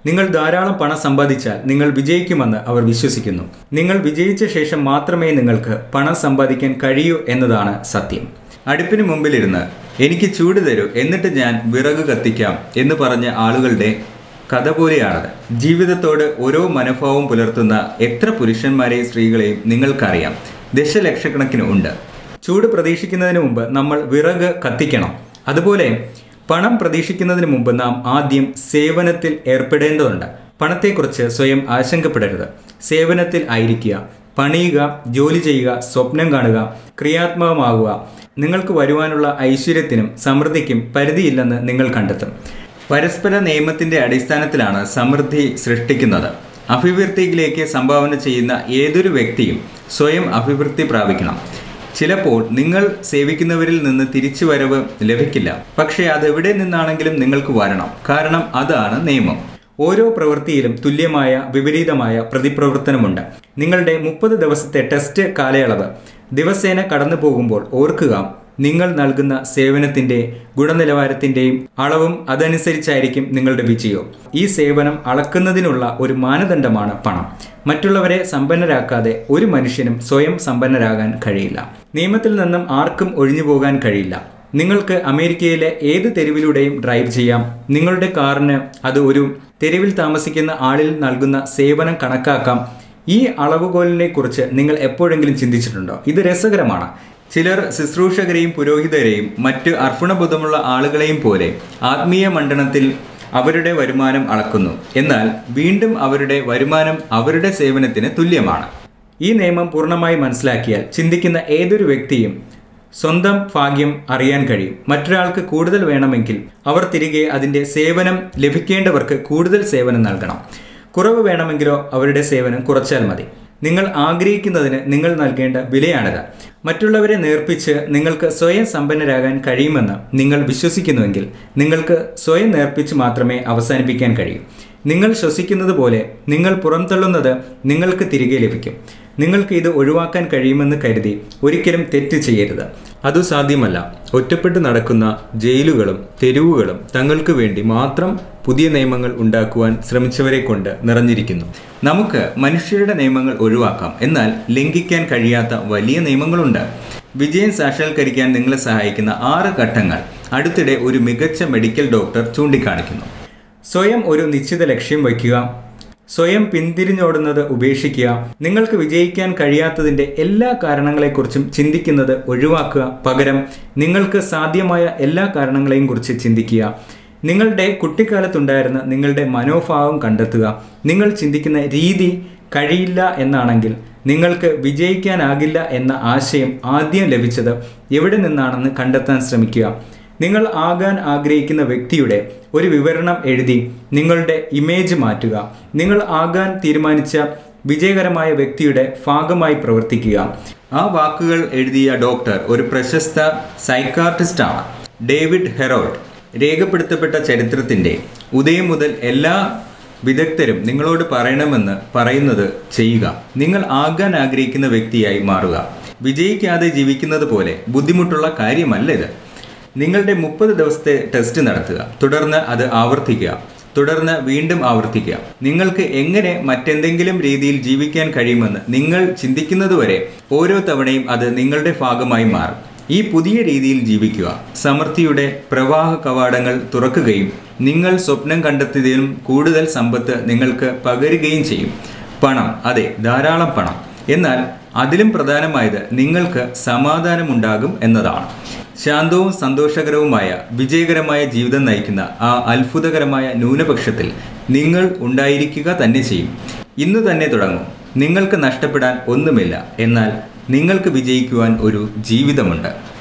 നിങ്ങൾ ധാരാളം പണം സമ്പാദിച്ചാൽ നിങ്ങൾ വിജയിക്കുമെന്ന് അവർ വിശ്വസിക്കുന്നു നിങ്ങൾ വിജയിച്ച ശേഷം മാത്രമേ നിങ്ങൾക്ക് പണം സമ്പാദിക്കാൻ കഴിയൂ എന്നതാണ് സത്യം അടുപ്പിന് മുമ്പിലിരുന്ന് എനിക്ക് ചൂട് തരൂ എന്നിട്ട് ഞാൻ വിറക് കത്തിക്കാം എന്ന് പറഞ്ഞ ആളുകളുടെ കഥ പോലെയാണത് ജീവിതത്തോട് ഓരോ മനോഭാവവും പുലർത്തുന്ന എത്ര പുരുഷന്മാരെയും സ്ത്രീകളെയും നിങ്ങൾക്കറിയാം ദശലക്ഷക്കണക്കിന് ഉണ്ട് ചൂട് പ്രതീക്ഷിക്കുന്നതിന് മുമ്പ് നമ്മൾ വിറക് കത്തിക്കണം അതുപോലെ പണം പ്രതീക്ഷിക്കുന്നതിന് മുമ്പ് നാം ആദ്യം സേവനത്തിൽ ഏർപ്പെടേണ്ടതുണ്ട് പണത്തെക്കുറിച്ച് സ്വയം ആശങ്കപ്പെടരുത് സേവനത്തിൽ ആയിരിക്കുക പണിയുക ജോലി ചെയ്യുക സ്വപ്നം കാണുക ക്രിയാത്മകമാകുക നിങ്ങൾക്ക് വരുവാനുള്ള ഐശ്വര്യത്തിനും സമൃദ്ധിക്കും പരിധിയില്ലെന്ന് നിങ്ങൾ കണ്ടെത്തും പരസ്പര നിയമത്തിന്റെ അടിസ്ഥാനത്തിലാണ് സമൃദ്ധി സൃഷ്ടിക്കുന്നത് അഭിവൃദ്ധിയിലേക്ക് സംഭാവന ചെയ്യുന്ന ഏതൊരു വ്യക്തിയും സ്വയം അഭിവൃദ്ധി പ്രാപിക്കണം ചിലപ്പോൾ നിങ്ങൾ സേവിക്കുന്നവരിൽ നിന്ന് തിരിച്ചു വരവ് ലഭിക്കില്ല പക്ഷേ അത് എവിടെ നിന്നാണെങ്കിലും നിങ്ങൾക്ക് വരണം കാരണം അതാണ് നിയമം ഓരോ പ്രവൃത്തിയിലും തുല്യമായ വിപരീതമായ പ്രതിപ്രവർത്തനമുണ്ട് നിങ്ങളുടെ മുപ്പത് ദിവസത്തെ ടെസ്റ്റ് കാലയളവ് ദിവസേന കടന്നു പോകുമ്പോൾ ഓർക്കുക നിങ്ങൾ നൽകുന്ന സേവനത്തിന്റെ ഗുണനിലവാരത്തിന്റെയും അളവും അതനുസരിച്ചായിരിക്കും നിങ്ങളുടെ വിജയവും ഈ സേവനം അളക്കുന്നതിനുള്ള ഒരു മാനദണ്ഡമാണ് പണം മറ്റുള്ളവരെ സമ്പന്നരാക്കാതെ ഒരു മനുഷ്യനും സ്വയം സമ്പന്നരാകാൻ കഴിയില്ല നിയമത്തിൽ നിന്നും ആർക്കും ഒഴിഞ്ഞു പോകാൻ കഴിയില്ല നിങ്ങൾക്ക് അമേരിക്കയിലെ ഏത് തെരുവിലൂടെയും ഡ്രൈവ് ചെയ്യാം നിങ്ങളുടെ കാറിന് അത് ഒരു തെരുവിൽ താമസിക്കുന്ന ആളിൽ നൽകുന്ന സേവനം കണക്കാക്കാം ഈ അളവുകോലിനെ കുറിച്ച് നിങ്ങൾ എപ്പോഴെങ്കിലും ചിന്തിച്ചിട്ടുണ്ടോ ഇത് രസകരമാണ് ചിലർ ശുശ്രൂഷകരെയും പുരോഹിതരെയും മറ്റ് അർപ്പണബോധമുള്ള ആളുകളെയും പോലെ ആത്മീയ മണ്ഡലത്തിൽ അവരുടെ വരുമാനം അളക്കുന്നു എന്നാൽ വീണ്ടും അവരുടെ വരുമാനം അവരുടെ സേവനത്തിന് തുല്യമാണ് ഈ നിയമം പൂർണ്ണമായി മനസ്സിലാക്കിയാൽ ചിന്തിക്കുന്ന ഏതൊരു വ്യക്തിയും സ്വന്തം ഭാഗ്യം അറിയാൻ കഴിയും മറ്റൊരാൾക്ക് കൂടുതൽ വേണമെങ്കിൽ അവർ തിരികെ അതിൻ്റെ സേവനം ലഭിക്കേണ്ടവർക്ക് കൂടുതൽ സേവനം നൽകണം കുറവ് വേണമെങ്കിലോ അവരുടെ സേവനം കുറച്ചാൽ മതി നിങ്ങൾ ആഗ്രഹിക്കുന്നതിന് നിങ്ങൾ നൽകേണ്ട വിലയാണിത് മറ്റുള്ളവരെ നേർപ്പിച്ച് നിങ്ങൾക്ക് സ്വയം സമ്പന്നരാകാൻ കഴിയുമെന്ന് നിങ്ങൾ വിശ്വസിക്കുന്നുവെങ്കിൽ നിങ്ങൾക്ക് സ്വയം നേർപ്പിച്ച് മാത്രമേ അവസാനിപ്പിക്കാൻ കഴിയൂ നിങ്ങൾ ശ്വസിക്കുന്നത് പോലെ നിങ്ങൾ പുറംതള്ളുന്നത് നിങ്ങൾക്ക് തിരികെ ലഭിക്കും നിങ്ങൾക്ക് ഇത് ഒഴിവാക്കാൻ കഴിയുമെന്ന് കരുതി ഒരിക്കലും തെറ്റ് ചെയ്യരുത് അതു സാധ്യമല്ല ഒറ്റപ്പെട്ട് നടക്കുന്ന ജയിലുകളും തെരുവുകളും തങ്ങൾക്ക് വേണ്ടി മാത്രം പുതിയ നിയമങ്ങൾ ഉണ്ടാക്കുവാൻ ശ്രമിച്ചവരെ കൊണ്ട് നിറഞ്ഞിരിക്കുന്നു നമുക്ക് മനുഷ്യരുടെ നിയമങ്ങൾ ഒഴിവാക്കാം എന്നാൽ ലംഘിക്കാൻ കഴിയാത്ത വലിയ നിയമങ്ങളുണ്ട് വിജയം സാക്ഷാത്കരിക്കാൻ നിങ്ങളെ സഹായിക്കുന്ന ആറ് ഘട്ടങ്ങൾ അടുത്തിടെ ഒരു മികച്ച മെഡിക്കൽ ഡോക്ടർ ചൂണ്ടിക്കാണിക്കുന്നു സ്വയം ഒരു നിശ്ചിത ലക്ഷ്യം വയ്ക്കുക സ്വയം പിന്തിരിഞ്ഞോടുന്നത് ഉപേക്ഷിക്കുക നിങ്ങൾക്ക് വിജയിക്കാൻ കഴിയാത്തതിൻ്റെ എല്ലാ കാരണങ്ങളെക്കുറിച്ചും ചിന്തിക്കുന്നത് ഒഴിവാക്കുക പകരം നിങ്ങൾക്ക് സാധ്യമായ എല്ലാ കാരണങ്ങളെയും കുറിച്ച് ചിന്തിക്കുക നിങ്ങളുടെ കുട്ടിക്കാലത്തുണ്ടായിരുന്ന നിങ്ങളുടെ മനോഭാവം കണ്ടെത്തുക നിങ്ങൾ ചിന്തിക്കുന്ന രീതി കഴിയില്ല എന്നാണെങ്കിൽ നിങ്ങൾക്ക് വിജയിക്കാനാകില്ല എന്ന ആശയം ആദ്യം ലഭിച്ചത് എവിടെ നിന്നാണെന്ന് കണ്ടെത്താൻ ശ്രമിക്കുക നിങ്ങൾ ആകാൻ ആഗ്രഹിക്കുന്ന വ്യക്തിയുടെ ഒരു വിവരണം എഴുതി നിങ്ങളുടെ ഇമേജ് മാറ്റുക നിങ്ങൾ ആകാൻ തീരുമാനിച്ച വിജയകരമായ വ്യക്തിയുടെ ഭാഗമായി പ്രവർത്തിക്കുക ആ വാക്കുകൾ എഴുതിയ ഡോക്ടർ ഒരു പ്രശസ്ത സൈക്കാർട്ടിസ്റ്റാണ് ഡേവിഡ് ഹെറോൾഡ് രേഖപ്പെടുത്തപ്പെട്ട ചരിത്രത്തിൻ്റെ ഉദയം മുതൽ എല്ലാ വിദഗ്ധരും നിങ്ങളോട് പറയണമെന്ന് പറയുന്നത് ചെയ്യുക നിങ്ങൾ ആകാൻ ആഗ്രഹിക്കുന്ന വ്യക്തിയായി മാറുക വിജയിക്കാതെ ജീവിക്കുന്നത് പോലെ ബുദ്ധിമുട്ടുള്ള കാര്യമല്ല ഇത് നിങ്ങളുടെ മുപ്പത് ദിവസത്തെ ടെസ്റ്റ് നടത്തുക തുടർന്ന് അത് ആവർത്തിക്കുക തുടർന്ന് വീണ്ടും ആവർത്തിക്കുക നിങ്ങൾക്ക് എങ്ങനെ മറ്റെന്തെങ്കിലും രീതിയിൽ ജീവിക്കാൻ കഴിയുമെന്ന് നിങ്ങൾ ചിന്തിക്കുന്നതുവരെ ഓരോ തവണയും അത് നിങ്ങളുടെ ഭാഗമായി മാറും ഈ പുതിയ രീതിയിൽ ജീവിക്കുക സമൃദ്ധിയുടെ പ്രവാഹ കവാടങ്ങൾ തുറക്കുകയും നിങ്ങൾ സ്വപ്നം കണ്ടെത്തിയതിലും കൂടുതൽ സമ്പത്ത് നിങ്ങൾക്ക് പകരുകയും ചെയ്യും പണം അതെ ധാരാളം പണം എന്നാൽ അതിലും പ്രധാനമായത് നിങ്ങൾക്ക് സമാധാനമുണ്ടാകും എന്നതാണ് ശാന്തവും സന്തോഷകരവുമായ വിജയകരമായ ജീവിതം നയിക്കുന്ന ആ അത്ഭുതകരമായ ന്യൂനപക്ഷത്തിൽ നിങ്ങൾ ഉണ്ടായിരിക്കുക തന്നെ ചെയ്യും ഇന്ന് തന്നെ തുടങ്ങും നിങ്ങൾക്ക് നഷ്ടപ്പെടാൻ ഒന്നുമില്ല എന്നാൽ നിങ്ങൾക്ക് വിജയിക്കുവാൻ ഒരു ജീവിതമുണ്ട്